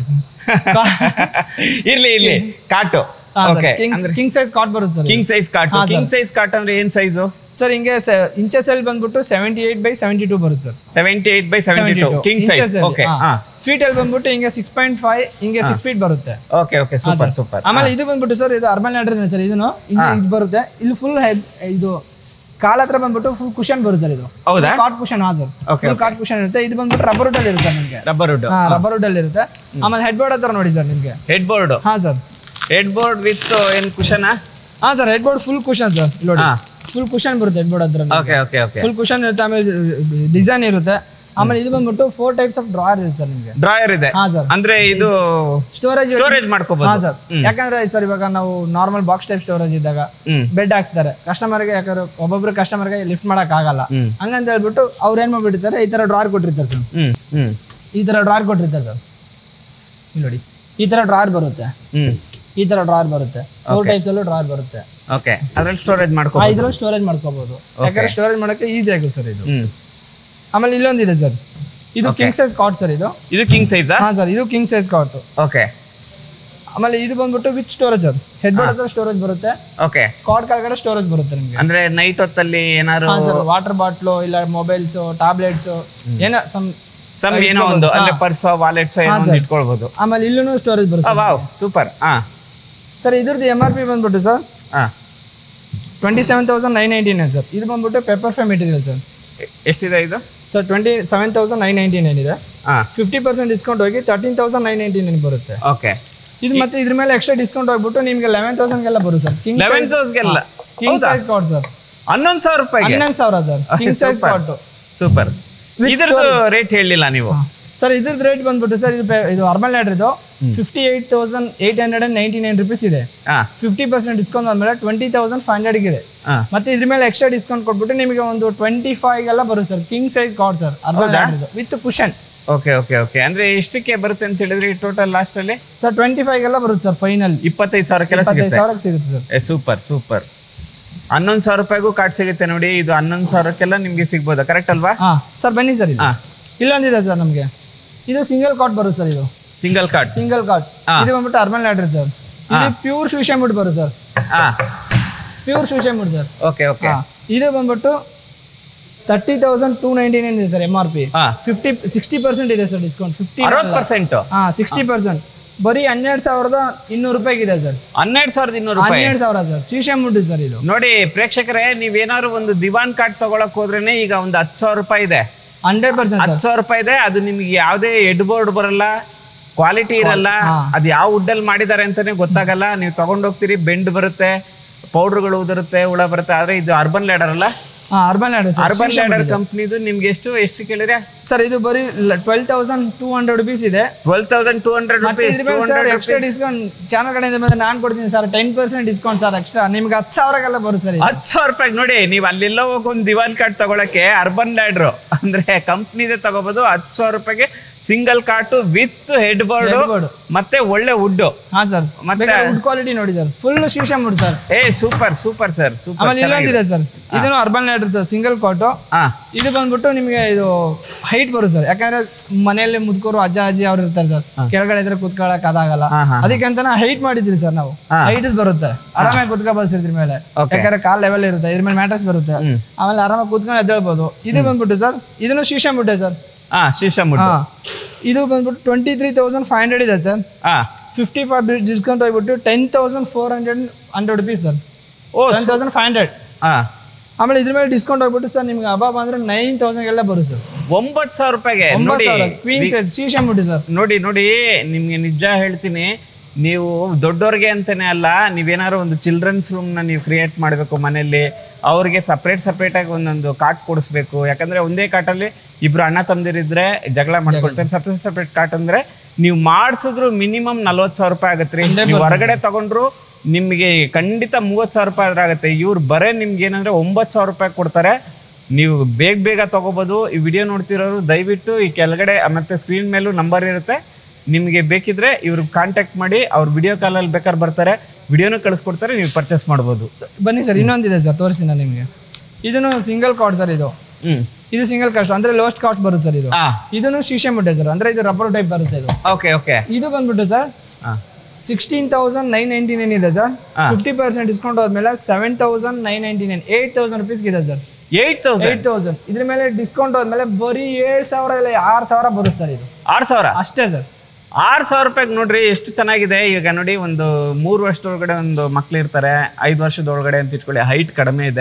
ಇರ್ಲಿ ಇರ್ಲಿ ಕಾಟು ಓಕೆ ಕಿಂಗ್ ಸೈಜ್ ಕಾಟ್ ಬರುತ್ತೆ sir king size cot king size cot ಅಂದ್ರೆ ಏನ್ ಸೈಜು ಸರ್ ಹಿಂಗೆ ಇಂಚಸ್ ಅಲ್ಲಿ ಬಂದ್ಬಿಟ್ಟು seventy eight by seventy two ಬರುತ್ತೆ sir seventy eight by seventy two king size okay ಹಾ ಫೀಟ್ ಅಲ್ಲಿ ಬಂದ್ಬಿಟ್ಟು ಹಿಂಗೆ ಸಿಕ್ಸ್ ಪಾಯಿಂಟ್ ಫೈವ್ ಹಿಂಗೆ ಸಿಕ್ಸ್ ಫೀಟ್ ಬರುತ್ತೆ ಓಕೆ ಓಕೆ ಸೂಪರ್ ಸೂಪರ್ ಆಮೇಲೆ ಇದು ಬಂದ್ಬಿಟ್ಟು ಸರ್ ಇದು ಅರ್ಬನ್ ಲ್ಯಾಡರ್ ಇದೆ ಸರ್ ಇದನ್ನು ಹಿಂಗೆ ಇದು ಬರುತ್ತೆ ಇಲ್ಲಿ ಫುಲ್ ಇದು ಕಾಲ್ ಹತ್ರ ಬಂದ್ಬಿಟ್ಟು ಫುಲ್ ಕುಶನ್ ಬರುತ್ತೆ ಸರ್ ಇದು ಹೌದಾ ಕಾಟ್ ಕುಶನ್ ಹಾ sir Okay, full cot cushion ಇರುತ್ತೆ ಇದು ಬಂದ್ಬಿಟ್ಟು ರಬ್ಬರ್ ವುಡ್ ಅಲ್ಲಿ ಇರುತ್ತೆ ಸರ್ ನಿಮಗೆ ರಬ್ಬರ್ ವುಡ್ ಹಾ ರಬ್ಬರ್ ವುಡ್ ಅಲ್ಲಿ ಇರುತ್ತೆ ಆಮೇಲೆ ಹೆಡ್ ಬೋರ್ಡ್ ಹತ್ರ ನೋಡಿ ಸರ್ ನಿಮಗೆ ಹೆಡ್ ಬೋರ್ಡ್ ಹಾ ಸರ್ ಹೆಡ್ ಬೋರ್ಡ್ ವಿತ್ ಏನ್ ಕುಶನ ಹಾ sir head board full cushion sir ನೋಡಿ ಹಾ. ಫುಲ್ ಕುಶನ್ ಬರುತ್ತೆ ಹೆಡ್ ಬೋರ್ಡ್ ಹತ್ರ okay okay okay full cushion ಇರುತ್ತೆ ಆಮೇಲೆ ಡಿಸೈನ್ ಇರುತ್ತೆ ಆಮೇಲೆ ಇದು ಬಂದ್ಬಿಟ್ಟು ಫೋರ್ ಟೈಪ್ಸ್ ಆಫ್ ಡ್ರಾಯರ್ ಇರುತ್ತೆ ಸರ್ ನಿಮಗೆ ಡ್ರಾಯರ್ ಇದೆ ಹಾ ಸರ್ ಅಂದ್ರೆ ಇದು ಸ್ಟೋರೇಜ್ ಸ್ಟೋರೇಜ್ ಹಾ ಮಾಡ್ಕೋಬಹುದು ಸರ್ ಯಾಕಂದ್ರೆ ಸರ್ ಇವಾಗ ನಾವು ನಾರ್ಮಲ್ ಬಾಕ್ಸ್ ಟೈಪ್ ಸ್ಟೋರೇಜ್ ಇದ್ದಾಗ ಹ್ಮ್ ಬೆಡ್ ಹಾಕ್ಸ್ತಾರೆ ಕಸ್ಟಮರ್ಗೆ ಯಾಕಂದ್ರೆ ಒಬ್ಬೊಬ್ರು ಕಸ್ಟಮರ್ಗೆ ಲಿಫ್ಟ್ ಮಾಡಕ್ ಆಗಲ್ಲ ಹ್ಮ್. ಹಂಗಂತ ಹೇಳ್ಬಿಟ್ಟು ಅವ್ರು ಏನ್ ಮಾಡ್ಬಿಟ್ಟಿರ್ತಾರೆ ಈ ತರ ಡ್ರಾರ್ ಕೊಟ್ಟಿರ್ತಾರೆ ಸರ್ ಹ್ಮ್ ಹ್ಮ್ ಈ ತರ ಡ್ರಾರ್ ಕೊಟ್ಟಿರ್ತಾರೆ ಸರ್ ಇಲ್ಲಿ ನೋಡಿ ಈ ತರ ಡ್ರಾರ್ ಬರುತ್ತೆ ಹ್ಮ್ ಈ ತರ ಡ್ರಾರ್ ಬರುತ್ತೆ ಫೋರ್ ಟೈಪ್ಸ್ ಅಲ್ಲೂ ಡ್ರಾರ್ ಬರುತ್ತೆ ಓಕೆ ಅದ್ರಲ್ಲಿ ಸ್ಟೋರೇಜ್ ಮಾಡ್ಕೋ ಆ, ಇದ್ರಲ್ಲಿ ಸ್ಟೋರೇಜ್ ಮಾಡ್ಕೋಬಹುದು ಯಾಕಂದ್ರೆ ಸ್ಟೋರೇಜ್ ಮಾಡಕ್ಕೆ ಈಸಿ ಆಗುತ್ತೆ ಸರ್ ಇದು ಹ್ಮ್ ಆಮೇಲೆ ಇಲ್ಲೊಂದಿದೆ ಸರ್ ಇದು ಕಿಂಗ್ ಸೈಜ್ ಕಾಟ್ ಸರ್ ಇದು ಇದು ಕಿಂಗ್ ಸೈಜಾ ಹಾ ಸರ್ ಇದು ಕಿಂಗ್ ಸೈಜ್ ಕಾಟ್ ಓಕೆ ಆಮೇಲೆ ಇದು ಬಂದ್ಬಿಟ್ಟು ವಿತ್ ಸ್ಟೋರೇಜ್ ಅದು ಹೆಡ್ ಬೋರ್ಡ್ ಹತ್ರ ಸ್ಟೋರೇಜ್ ಬರುತ್ತೆ ಓಕೆ ಕಾಟ್ ಕೆಳಗಡೆ ಸ್ಟೋರೇಜ್ ಬರುತ್ತೆ ನಿಮಗೆ ಅಂದ್ರೆ ನೈಟ್ ಹೊತ್ತಲ್ಲಿ ಏನಾದ್ರು ಹಾ ಸರ್ ವಾಟರ್ ಬಾಟ್ಲು ಇಲ್ಲ ಮೊಬೈಲ್ಸ್ ಟ್ಯಾಬ್ಲೆಟ್ಸ್ ಏನೋ ಸಮ್ ಸಮ್ ಏನೋ ಒಂದು ಅಂದ್ರೆ ಪರ್ಸ್ ವಾಲೆಟ್ಸ್ ಏನೋ ಒಂದು ಇಟ್ಕೊಳ್ಬಹುದು ಆಮೇಲೆ ಇಲ್ಲೂ ಸ್ಟೋರೇಜ್ ಬರುತ್ತೆ ವಾವ್ ಸೂಪರ್ ಹಾ ಸರ್ ಇದ್ರದ್ದು ಎಮ್ ಆರ್ ಪಿ ಬಂದ್ಬಿಟ್ಟು ಸರ್ ಹಾ twenty seven thousand nine ninety nine sir ಇದು ಬಂದ್ಬಿಟ್ಟು ಪೆಪ್ಪರ್ ಫ್ರೈ ಮೆಟೀರಿಯಲ್ ಸರ್ ಎ- ಎಷ್ಟಿದೆ ಇದು sir twenty seven thousand nine ninety nine ಇದೆ ಹಾ ಫಿಫ್ಟಿ ಪರ್ಸೆಂಟ್ ಡಿಸ್ಕೌಂಟ್ ಹೋಗಿ thirteen thousand nine ninety nine ಬರುತ್ತೆ ಓಕೆ ಇದು ಮತ್ತೆ ಇದ್ರ ಮೇಲೆ ಎಕ್ಸ್ಟ್ರಾ ಡಿಸ್ಕೌಂಟ್ ಹೋಗ್ಬಿಟ್ಟು ನಿಮಗೆ ಲೆವೆನ್ ತೌಸಂಡ್ಗೆಲ್ಲ ಬರುತ್ತೆ ಸರ್ ಕಿಂಗ್ ಲೆವೆನ್ ತೌಸ್ಗೆಲ್ಲ ಕಿಂಗ್ ಸೈಜ್ ಕಾಟ್ ಸರ್ ಹನ್ನೊಂದು ಸಾವಿರ ರೂಪಾಯಿಗೆ ಹನ್ನೊಂದು ಸಾವಿರ sir king size cot super ಇದ್ರದ್ದು ರೇಟ್ ಹೇಳಿಲ್ಲ ನೀವು ಸರ್ ಇದ್ರದ್ದು ರೇಟ್ ಬಂದ್ಬಿಟ್ಟು ಸರ್ ಇದು ಪೆ- ಇದು ಅರ್ಬನ್ ಲ್ಯಾಡ್ರ್ ಇದು fifty eight thousand eight hundred and ninety nine rupees ಇದೆ ಹಾ ಫಿಫ್ಟಿ ಪರ್ಸೆಂಟ್ ಡಿಸ್ಕೌಂಟ್ ಆದ್ಮೇಲೆ ಟ್ವೆಂಟಿ ತೌಸಂಡ್ ಫೈವ್ ಹಂಡ್ರೆಡ್ ಇದೆ ಹಾ ಮತ್ತೆ ಇದ್ರ ಮೇಲೆ ಎಕ್ಸ್ಟ್ರಾ ಡಿಸ್ಕೌಂಟ್ ಕೊಟ್ಬಿಟ್ಟು ನಿಮಗೆ ಒಂದು ಟ್ವೆಂಟಿ ಫೈವ್ ಎಲ್ಲ ಬರುತ್ತೆ sir king size cot sir Urban Ladder with cushion okay okay okay ಅಂದ್ರೆ ಎಷ್ಟಕ್ಕೆ ಬರುತ್ತೆ ಅಂತ ಹೇಳಿದ್ರಿ ಟೋಟಲ್ ಲಾಸ್ಟ್ ಅಲ್ಲಿ ಸರ್ ಟ್ವೆಂಟಿ ಫೈವ್ ಎಲ್ಲ ಬರುತ್ತೆ ಸರ್ ಫೈನಲ್ ಇಪ್ಪತ್ತೈದು ಸಾವಿರಕ್ಕೆಲ್ಲ ಇಪ್ಪತ್ತೈದು ಸಿಗುತ್ತೆ ಸಾವಿರಕ್ಕೆ ಸಿಗುತ್ತೆ ಸರ್ ಏ ಸೂಪರ್ ಸೂಪರ್ ಹನ್ನೊಂದು ಸಾವಿರ ರೂಪಾಯಿಗೂ ಕಾರ್ಡ್ ಸಿಗುತ್ತೆ ನೋಡಿ ಇದು ಹನ್ನೊಂದು ಸಾವಿರಕ್ಕೆಲ್ಲ ನಿಮ್ಗೆ ಸಿಗ್ಬೋದಾ ಕರೆಕ್ಟ್ ಅಲ್ವಾ ಹಾ ಸರ್ ಬನ್ನಿ ಸರ್ ಇಲ್ಲಿ ಹಾ ಇಲ್ಲೊಂದಿದೆ ಸರ್ ನಮಗೆ ಇದು ಸಿಂಗಲ್ ಕಾಟ್ ಬರುತ್ತೆ ಸರ್ ಇದು ಸಿಂಗಲ್ ಕಾರ್ಡ್ ಸಿಂಗಲ್ ಕಾಟ್ ಹಾ. ಇದು ಬಂದ್ಬಿಟ್ಟು ಅರ್ಬನ್ ಲ್ಯಾಡ್ರ್ ಸರ್ ಇದು ಪ್ಯೂರ್ ಶೂಷೆ ಮುಡ್ ಬರುತ್ತೆ ಸರ್ ಹಾ pure sheesham wood sir okay okay ಹಾ. ಇದು ಬಂದ್ಬಿಟ್ಟು thirty thousand two ninety nine ಇದೆ ಸರ್ ಎಮ್ ಆರ್ ಪಿ ಹಾ ಫಿಫ್ಟಿ ಸಿಕ್ಸ್ಟಿ ಪರ್ಸೆಂಟ್ ಇದೆ ಸರ್ ಡಿಸ್ಕೌಂಟ್ ಫಿಫ್ಟಿ ಅರವತ್ತು ಪರ್ಸೆಂಟ್ ಹಾ ಸಿಕ್ಸ್ಟಿ ಪರ್ಸೆಂಟ್ ಬರೀ ಹನ್ನೆರಡು ಸಾವಿರದ ಇನ್ನೂರು ರೂಪಾಯಿಗಿದೆ ಸರ್ ಹನ್ನೆರಡು ಸಾವಿರದ ಇನ್ನೂರು ರೂಪಾಯಿ ಹನ್ನೆರಡು ಸಾವಿರ ಸರ್ ಶೀಶೆ ಮುಡ್ಡು ಸರ್ ಇದು ನೋಡಿ ಪ್ರೇಕ್ಷಕರೇ ನೀವೇನಾದ್ರು ಒಂದು ದಿವಾನ್ ಕಾರ್ಡ್ ತಗೊಳಕ್ ಹೋದ್ರೇನೆ ಈಗ ಒಂದು ಹತ್ತು ಸಾವಿರ ರೂಪಾಯಿ ಇದೆ ಹಂಡ್ರೆಡ್ ಪರ್ಸೆಂಟ್ ಸರ್ ಹತ್ತು ಸಾವಿರ ರೂಪಾಯಿ ಇದೆ ಅದು ನಿಮ್ಗೆ ಯಾವುದೇ ಹೆಡ್ ಬೋರ್ಡ್ ಬರಲ್ಲ ಕ್ವಾಲಿಟಿ ಇರಲ್ಲ ಹಾ. ಅದು ಯಾವ ವುಡ್ಡಲ್ಲಿ ಮಾಡಿದ್ದಾರೆ ಅಂತಾನೆ ಗೊತ್ತಾಗಲ್ಲ ನೀವು ತಗೊಂಡೋಗ್ತೀರಿ ಬೆಂಡ್ ಬರುತ್ತೆ ಪೌಡರ್ಗಳು ಉದುರುತ್ತೆ ಹುಳ ಬರುತ್ತೆ ಆದ್ರೆ ಇದು ಅರ್ಬನ್ ಲ್ಯಾಡರ್ ಅಲ್ಲ ಹಾ Urban Ladder sir Urban Ladder ಕಂಪ್ನಿದು ನಿಮ್ಗೆ ಎಷ್ಟು ಎಷ್ಟು ಕೇಳಿದ್ರೆ ಸರ್ ಇದು ಬರೀ twelve thousand two hundred rupees ಇದೆ ಟ್ವೆಲ್ ತೌಸಂಡ್ ಟೂ ಹಂಡ್ರೆಡ್ ಮತ್ತೆ ರುಪೀಸ್ ಇದ್ರ ಮೇಲೆ ಸರ್ ಎಕ್ಸ್ಟ್ರಾ ಡಿಸ್ಕೌಂಟ್ ಚಾನಲ್ ಕಡೆಯಿಂದ ಬಂದ್ರೆ ನಾನು ಕೊಡ್ತೀನಿ sir ten percent discount sir extra ನಿಮ್ಗೆ ಹತ್ತು ಸಾವಿರಕ್ಕೆಲ್ಲ ಬರುತ್ತೆ ಸರ್ ಇದು. ಹತ್ತು ಸಾವಿರ ರೂಪಾಯಿ ನೋಡಿ ನೀವು ಅಲ್ಲೆಲ್ಲ ಹೋಗಿ ಒಂದು ದಿವಾನ್ ಕಾರ್ಡ್ ತಗೊಳಕ್ಕೆ ಅರ್ಬನ್ ಲ್ಯಾಡ್ರು ಅಂದ್ರೆ ಕಂಪ್ನಿದೆ ತಗೋಬಹುದು ಹತ್ತು ಸಾವಿರ ರೂಪಾಯಿಗೆ single cot with head board Head board. ಮತ್ತೆ ಒಳ್ಳೆ ವುಡ್ ಹಾ ಸರ್ ಮತ್ತೆ- ಮತ್ತೆ ವುಡ್ ಕ್ವಾಲಿಟಿ ನೋಡಿ ಸರ್ ಫುಲ್ ಶೀಶೆ ಮುಡ್ ಸರ್ ಏ ಸೂಪರ್ ಸೂಪರ್ ಸರ್ ಸೂಪರ್ ಆಮೇಲೆ ಇಲ್ಲೊಂದಿದೆ ಸರ್ ಇದನ್ನು Urban Ladder sir single cot ಹಾ ಇದು ಬಂದ್ಬಿಟ್ಟು ನಿಮಗೆ ಇದು ಹೈಟ್ ಬರುತ್ತೆ ಸರ್ ಯಾಕಂದ್ರೆ ಮನೆಯಲ್ಲಿ ಮುದ್ಕೋರು ಅಜ್ಜ ಅಜ್ಜಿ ಅವ್ರು ಇರ್ತಾರೆ ಸರ್ ಕೆಳಗಡೆ ಇದ್ರೆ ಕುತ್ಕೊಳಕ್ ಅದಾಗಲ್ಲ ಹಾ, ಹಾ. ಅದಕ್ಕೆ ಅಂತ ಹೈಟ್ ಮಾಡಿದ್ರಿ ಸರ್ ನಾವು ಹಾ. ಹೈಟ್ ಬರುತ್ತೆ ಆರಾಮಾಗಿ ಕುತ್ಕೊ ಬಸ್ ಇದ್ರ ಮೇಲೆ Okay. ಯಾಕಂದ್ರೆ ಕಾಲ್ ಲೆವೆಲ್ ಇರುತ್ತೆ ಇದ್ರ ಮೇಲೆ ಮ್ಯಾಟ್ರಸ್ ಬರುತ್ತೆ ಆಮೇಲೆ ಆರಾಮಾಗಿ ಕುತ್ಕೊಂಡು ಎದ್ದೇಳ್ಬೋದು ಇದು ಬಂದ್ಬಿಟ್ಟು ಸರ್ ಇದನ್ನು ಶೀಶೆ ಮುಟ್ಟೆ ಸರ್ ಹಾ ಶೀಶ ಮುಟ್ಟು ಹಾ ಇದು ಬಂದ್ಬಿಟ್ಟು twenty three thousand five hundred ಇದೆ ಸರ್ ಹಾ ಫಿಫ್ಟಿ ಫೈವ್ ಡಿಸ್ಕೌಂಟ್ ಹೋಗ್ಬಿಟ್ಟು ten thousand four hundred hundred rupees sir ಓ ಟೆನ್ ತೌಸಂಡ್ ಫೈವ್ ಹಂಡ್ರೆಡ್ ಹಾ ಆಮೇಲೆ ಇದ್ರ ಮೇಲೆ ಡಿಸ್ಕೌಂಟ್ ಹೋಗ್ಬಿಟ್ಟು ಸರ್ ನಿಮ್ಗೆ ಹಬ್ಬ ಬಂದ್ರೆ ನೈನ್ ತೌಸಂಡ್ ಎಲ್ಲ ಬರುತ್ತೆ ಸರ್ ಒಂಬತ್ತು ಸಾವಿರ ರೂಪಾಯಿಗೆ ಒಂಬತ್ತು ನೋಡಿ ಸಾವಿರ ಕ್ವೀನ್ ಸೈಜ್ ಶೀಶೆ ಮುಟ್ಟಿ ಸರ್ ನೋಡಿ ನೋಡಿ ನಿಮ್ಗೆ ನಿಜ ಹೇಳ್ತೀನಿ ನೀವು ದೊಡ್ಡವ್ರಿಗೆ ಅಂತಾನೆ ಅಲ್ಲ ನೀವೇನಾದ್ರು ಒಂದು ಚಿಲ್ಡ್ರನ್ಸ್ ರೂಮ್ನ ನೀವು ಕ್ರಿಯೇಟ್ ಮಾಡಬೇಕು ಮನೆಯಲ್ಲಿ ಅವ್ರಿಗೆ ಸಪ್ರೇಟ್ ಸಪ್ರೇಟ್ ಆಗಿ ಒಂದೊಂದು ಕಾಟ್ ಕೊಡಿಸ್ಬೇಕು ಯಾಕಂದ್ರೆ ಒಂದೇ ಕಾಟಲ್ಲಿ ಇಬ್ರು ಅಣ್ಣ ತಮ್ಮದಿರಿದ್ರೆ ಜಗಳ ಮಾಡ್ಕೊಳ್ತಾರೆ ಸಪ್ರೇಟ್ ಸಪ್ರೇಟ್ ಕಾಟ್ ಅಂದ್ರೆ ನೀವು ಮಾಡಿಸಿದ್ರು ಮಿನಿಮಮ್ ನಲ್ವತ್ತು ಸಾವಿರ ರೂಪಾಯಿ ಆಗತ್ತೆ ರೀ ನೀವು ಹೊರಗಡೆ ತಗೊಂಡ್ರು ನಿಮಗೆ ಖಂಡಿತ ಮೂವತ್ತು ಸಾವಿರ ರೂಪಾಯಿ ಆದ್ರೆ ಆಗುತ್ತೆ ಇವ್ರು ಬರೇ ನಿಮ್ಗೆ ಏನಂದ್ರೆ ಒಂಬತ್ತು ಸಾವಿರ ರೂಪಾಯಿ ಕೊಡ್ತಾರೆ ನೀವು ಬೇಗ ಬೇಗ ತಗೋಬೋದು ಈ ವಿಡಿಯೋ ನೋಡ್ತಿರೋರು ದಯವಿಟ್ಟು ಈ ಕೆಳಗಡೆ ಮತ್ತೆ ಸ್ಕ್ರೀನ್ ಮೇಲೂ ನಂಬರ್ ಇರುತ್ತೆ ನಿಮಗೆ ಬೇಕಿದ್ರೆ ಇವ್ರಿಗೆ ಕಾಂಟ್ಯಾಕ್ಟ್ ಮಾಡಿ ಅವ್ರು ವಿಡಿಯೋ ಕಾಲಲ್ಲಿ ಬೇಕಾದ್ರೆ ಬರ್ತಾರೆ ವಿಡಿಯೋನು ಕಳಿಸ್ಕೊಡ್ತಾರೆ ನೀವು ಪರ್ಚೇಸ್ ಮಾಡ್ಬೋದು ಬನ್ನಿ ಸರ್ ಇನ್ನೊಂದಿದೆ ಸರ್ ತೋರಿಸಿ ನಾನು ನಿಮಗೆ ಇದನ್ನು ಸಿಂಗಲ್ ಕಾಟ್ ಸರ್ ಇದು ಹ್ಮ್ ಇದು ಸಿಂಗಲ್ ಕಾಸ್ಟ್ ಅಂದ್ರೆ ಲೋಸ್ಟ್ ಕಾಸ್ಟ್ ಬರುತ್ತೆ ಸರ್ ಇದು ಆ ಇದನ್ನು ಶೀಶೆ ಮುಟ್ಟೆ ಸರ್ ಅಂದ್ರೆ ಇದು ರಬ್ಬರ್ ಟೈಪ್ ಬರುತ್ತೆ ಇದು ಓಕೆ ಓಕೆ ಇದು ಬಂದ್ಬಿಟ್ಟು ಸರ್ ಹಾ sixteen thousand nine ninety nine ಇದೆ ಸರ್ ಹಾ. ಫಿಫ್ಟಿ ಪರ್ಸೆಂಟ್ ಡಿಸ್ಕೌಂಟ್ ಹೋದ್ಮೇಲೆ seven thousand nine ninety nine eight thousand ರುಪೀಸ್ಗೆ ಇದೆ sir eight thousand eight thousand ಇದ್ರ ಮೇಲೆ ಡಿಸ್ಕೌಂಟ್ ಹೋದ್ಮೇಲೆ ಬರೀ ಏಳು ಸಾವಿರ ಇಲ್ಲ ಆರು ಸಾವಿರ ಬರುತ್ತೆ ಸರ್ ಇದು ಆರು ಸಾವಿರ ಅಷ್ಟೇ ಸರ್ ಆರು ಸಾವಿರ ರೂಪಾಯಿಗೆ ನೋಡ್ರಿ ಎಷ್ಟು ಚೆನ್ನಾಗಿದೆ ಈಗ ನೋಡಿ ಒಂದು ಮೂರು ವರ್ಷದೊಳಗಡೆ ಒಂದು ಮಕ್ಳು ಇರ್ತಾರೆ ಐದು ವರ್ಷದ ಒಳಗಡೆ ಅಂತ ಇಟ್ಕೊಳ್ಳಿ ಹೈಟ್ ಕಡಿಮೆ ಇದೆ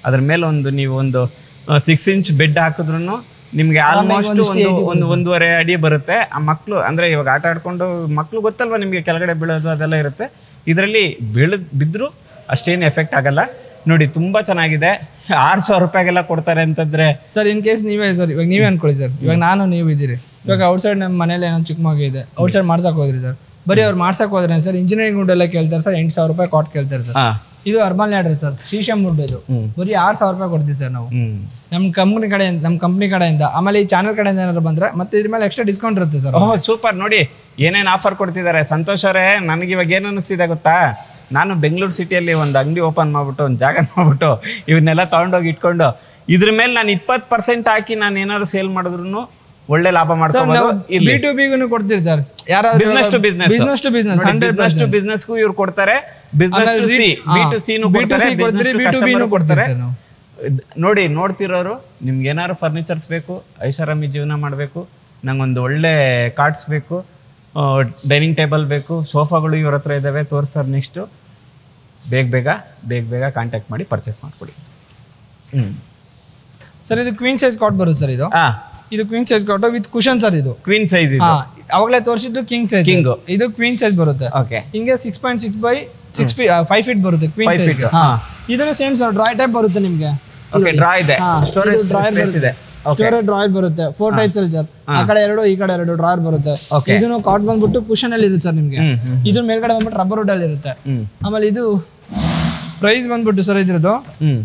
ಅದ್ರ ಮೇಲೆ ಒಂದು ನೀವು ಒಂದು ಸಿಕ್ಸ್ ಇಂಚ್ ಬೆಡ್ ಹಾಕಿದ್ರು ನಿಮ್ಗೆ ಆಲ್ಮೋಸ್ಟ್ ಒಂದು ಒಂದು ಒಂದು ಒಂದೂವರೆ ಅಡಿ ಬರುತ್ತೆ ಆ ಮಕ್ಕಳು ಅಂದ್ರೆ ಇವಾಗ ಆಟ ಆಡ್ಕೊಂಡು ಮಕ್ಕಳು ಗೊತ್ತಲ್ವಾ ನಿಮಗೆ ಕೆಳಗಡೆ ಬೀಳೋದು ಅದೆಲ್ಲ ಇರುತ್ತೆ ಇದರಲ್ಲಿ ಬೀಳ ಬಿದ್ದರೂ ಅಷ್ಟೇನು ಎಫೆಕ್ಟ್ ಆಗಲ್ಲ ನೋಡಿ ತುಂಬಾ ಚೆನ್ನಾಗಿದೆ ಆರು ಸಾವಿರ ರೂಪಾಯಿಗೆಲ್ಲ ಕೊಡ್ತಾರೆ ಅಂತಂದ್ರೆ ಸರ್ ಇನ್ ಕೇಸ್ ನೀವೇ ಸರ್ ಇವಾಗ ನೀವೇ ಅನ್ಕೊಳ್ಳಿ ಸರ್ ಇವಾಗ ನಾನು ನೀವು ಇದ್ದೀರಿ ಇವಾಗ ಔಟ್ಸೈಡ್ ನಮ್ಮ ಮನೇಲಿ ಏನೋ ಚಿಕ್ಕ ಮಗು ಇದೆ ಔಟ್ಸೈಡ್ ಮಾಡ್ಸಕ್ ಹೋದ್ರಿ ಸರ್ ಬರೀ ಅವ್ರು ಮಾಡ್ಸಕ್ ಹೋದ್ರೆ ಸರ್ ಇಂಜಿನಿಯರಿಂಗ್ ವುಡ್ ಎಲ್ಲ ಕೇಳ್ತಾರೆ ಸರ್ ಎಂಟು ಸಾವಿರ ರೂಪಾಯಿ ಕಾಟ್ ಕೇಳ್ತಾರೆ ಸರ್ ಹಾ ಇದು Urban Ladder sir sheesham wood ಇದು ಬರೀ ಆರು ಸಾವಿರ ರೂಪಾಯಿ ಕೊಡ್ತೀವಿ ಸರ್ ನಾವು ಹ್ಮ್ ನಮ್ಮ ಕಂಪ್ನಿ ಕಡೆಯಿಂದ ನಮ್ಮ ಕಂಪ್ನಿ ಕಡೆಯಿಂದ ಆಮೇಲೆ ಈ ಚಾನಲ್ ಕಡೆಯಿಂದ ಏನಾದ್ರು ಬಂದ್ರೆ ಮತ್ತೆ ಇದ್ರ ಮೇಲೆ ಎಕ್ಸ್ಟ್ರಾ ಡಿಸ್ಕೌಂಟ್ ಇರುತ್ತೆ ಸರ್ ಓಹ್ ಸೂಪರ್ ನೋಡಿ ಏನೇನು ಆಫರ್ ಕೊಡ್ತಿದ್ದಾರೆ ಸಂತೋಷ್ ಅವರೇ ನನಗೆ ಇವಾಗ ಏನು ಅನಿಸ್ತಿದೆ ಗೊತ್ತಾ ನಾನು ಬೆಂಗಳೂರು ಸಿಟಿಯಲ್ಲಿ ಒಂದು ಅಂಗಡಿ ಓಪನ್ ಮಾಡ್ಬಿಟ್ಟು ಒಂದು ಜಾಗ ಮಾಡ್ಬಿಟ್ಟು ಇವನ್ನೆಲ್ಲ ತಗೊಂಡೋಗಿ ಇಟ್ಕೊಂಡು ಇದ್ರ ಮೇಲೆ ನಾನು ಇಪ್ಪತ್ತು ಪರ್ಸೆಂಟ್ ಹಾಕಿ ನಾನು ಏನಾದ್ರು ಸೇಲ್ ಮಾಡಿದ್ರು ಒಳ್ಳೆ ಲಾಭ ಸರ್ ಮಾಡ್ಕೋಬಹುದು ನಾವು ಇಲ್ಲಿ ಬಿ ಟು ಬಿಗೂ ಕೊಡ್ತೀವಿ ಸರ್ ಯಾರಾದ್ರೂ business to business business to business hundred business to ಬಿಸ್ನೆಸ್ಗೂ ಇವ್ರು ಕೊಡ್ತಾರೆ business to C B to ಸಿನೂ ಕೊಡ್ತಾರೆ ಕೊಡ್ತೀರಿ ಬಿ ಟು business to ಬಿನೂ customer ಕೊಡ್ತಾರೆ ಕೊಡ್ತಾರೆ ಸರ್ ನಾವು ನೋಡಿ ನೋಡ್ತಿರೋರು ನಿಮ್ಗೆ ಏನಾದ್ರು ಫರ್ನಿಚರ್ಸ್ ಬೇಕು ಐಷಾರಾಮಿ ಜೀವನ ಮಾಡಬೇಕು ನಂಗೊಂದು ಒಳ್ಳೆ ಕಾರ್ಡ್ಸ್ ಬೇಕು ಡೈನಿಂಗ್ ಟೇಬಲ್ ಬೇಕು ಸೋಫಾಗಳು ಇವ್ರ ಹತ್ರ ಇದ್ದಾವೆ ತೋರಿಸ್ತಾರೆ ನೆಕ್ಸ್ಟು ಬೇಗ ಬೇಗ ಬೇಗ ಬೇಗ ಕಾಂಟ್ಯಾಕ್ಟ್ ಮಾಡಿ ಪರ್ಚೇಸ್ ಮಾಡಿಕೊಡಿ ಹ್ಞೂ ಸರ್ ಇದು ಕ್ವೀನ್ ಸೈಜ್ ಕಾಟ್ ಬರುತ್ತೆ ಸರ್ ಇದು ಹಾಂ ಇದು queen size cot with cushion sir ಇದು ಕ್ವೀನ್ ಸೈಜ್ ಇದು ಹಾ ಅವಾಗಲೇ ತೋರಿಸಿದ್ದು ಕಿಂಗ್ ಸೈಜ್ King. ಇದು ಕ್ವೀನ್ ಸೈಜ್ ಬರುತ್ತೆ ಓಕೆ ಹಿಂಗೆ six point six by six feet five feet ಬರುತ್ತೆ ಕ್ವೀನ್ Five ಸೈಜ್ feet, ಹಾ ಹಾ. ಇದನ್ನು ಸೇಮ್ ಸರ್ ಡ್ರಾಯ್ ಟೈಪ್ ಬರುತ್ತೆ ನಿಮ್ಗೆ ಓಕೆ ಡ್ರಾ ಇದೆ ಸ್ಟೋರೇಜ್ ಡ್ರಾಯರ್ ಸ್ಪೇಸ್ ಇದೆ ಓಕೆ ಸ್ಟೋರೇಜ್ ಡ್ರಾಯರ್ ಬರುತ್ತೆ ಫೋರ್ ಟೈಪ್ಸ್ ಅಲ್ಲಿ ಸರ್ ಆ ಕಡೆ ಎರಡು ಈ ಕಡೆ ಎರಡು ಡ್ರಾಯರ್ ಬರುತ್ತೆ Okay. ಇದನ್ನು ಕಾಟ್ ಬಂದ್ಬಿಟ್ಟು ಕುಶನ್ ಅಲ್ಲಿ ಇರುತ್ತೆ ಸರ್ ನಿಮ್ಗೆ ಹ್ಮ್, ಹ್ಮ್. ಇದ್ರ ಮೇಲ್ಗಡೆ ಬಂದ್ಬಿಟ್ಟು ರಬ್ಬರ್ ವುಡ್ ಅಲ್ಲಿ ಇರುತ್ತೆ ಹ್ಞೂ ಆಮೇಲೆ ಇದು ಪ್ರೈಸ್ ಬಂದ್ಬಿಟ್ಟು ಸರ್ ಇದ್ರದ್ದು ಹ್ಞೂ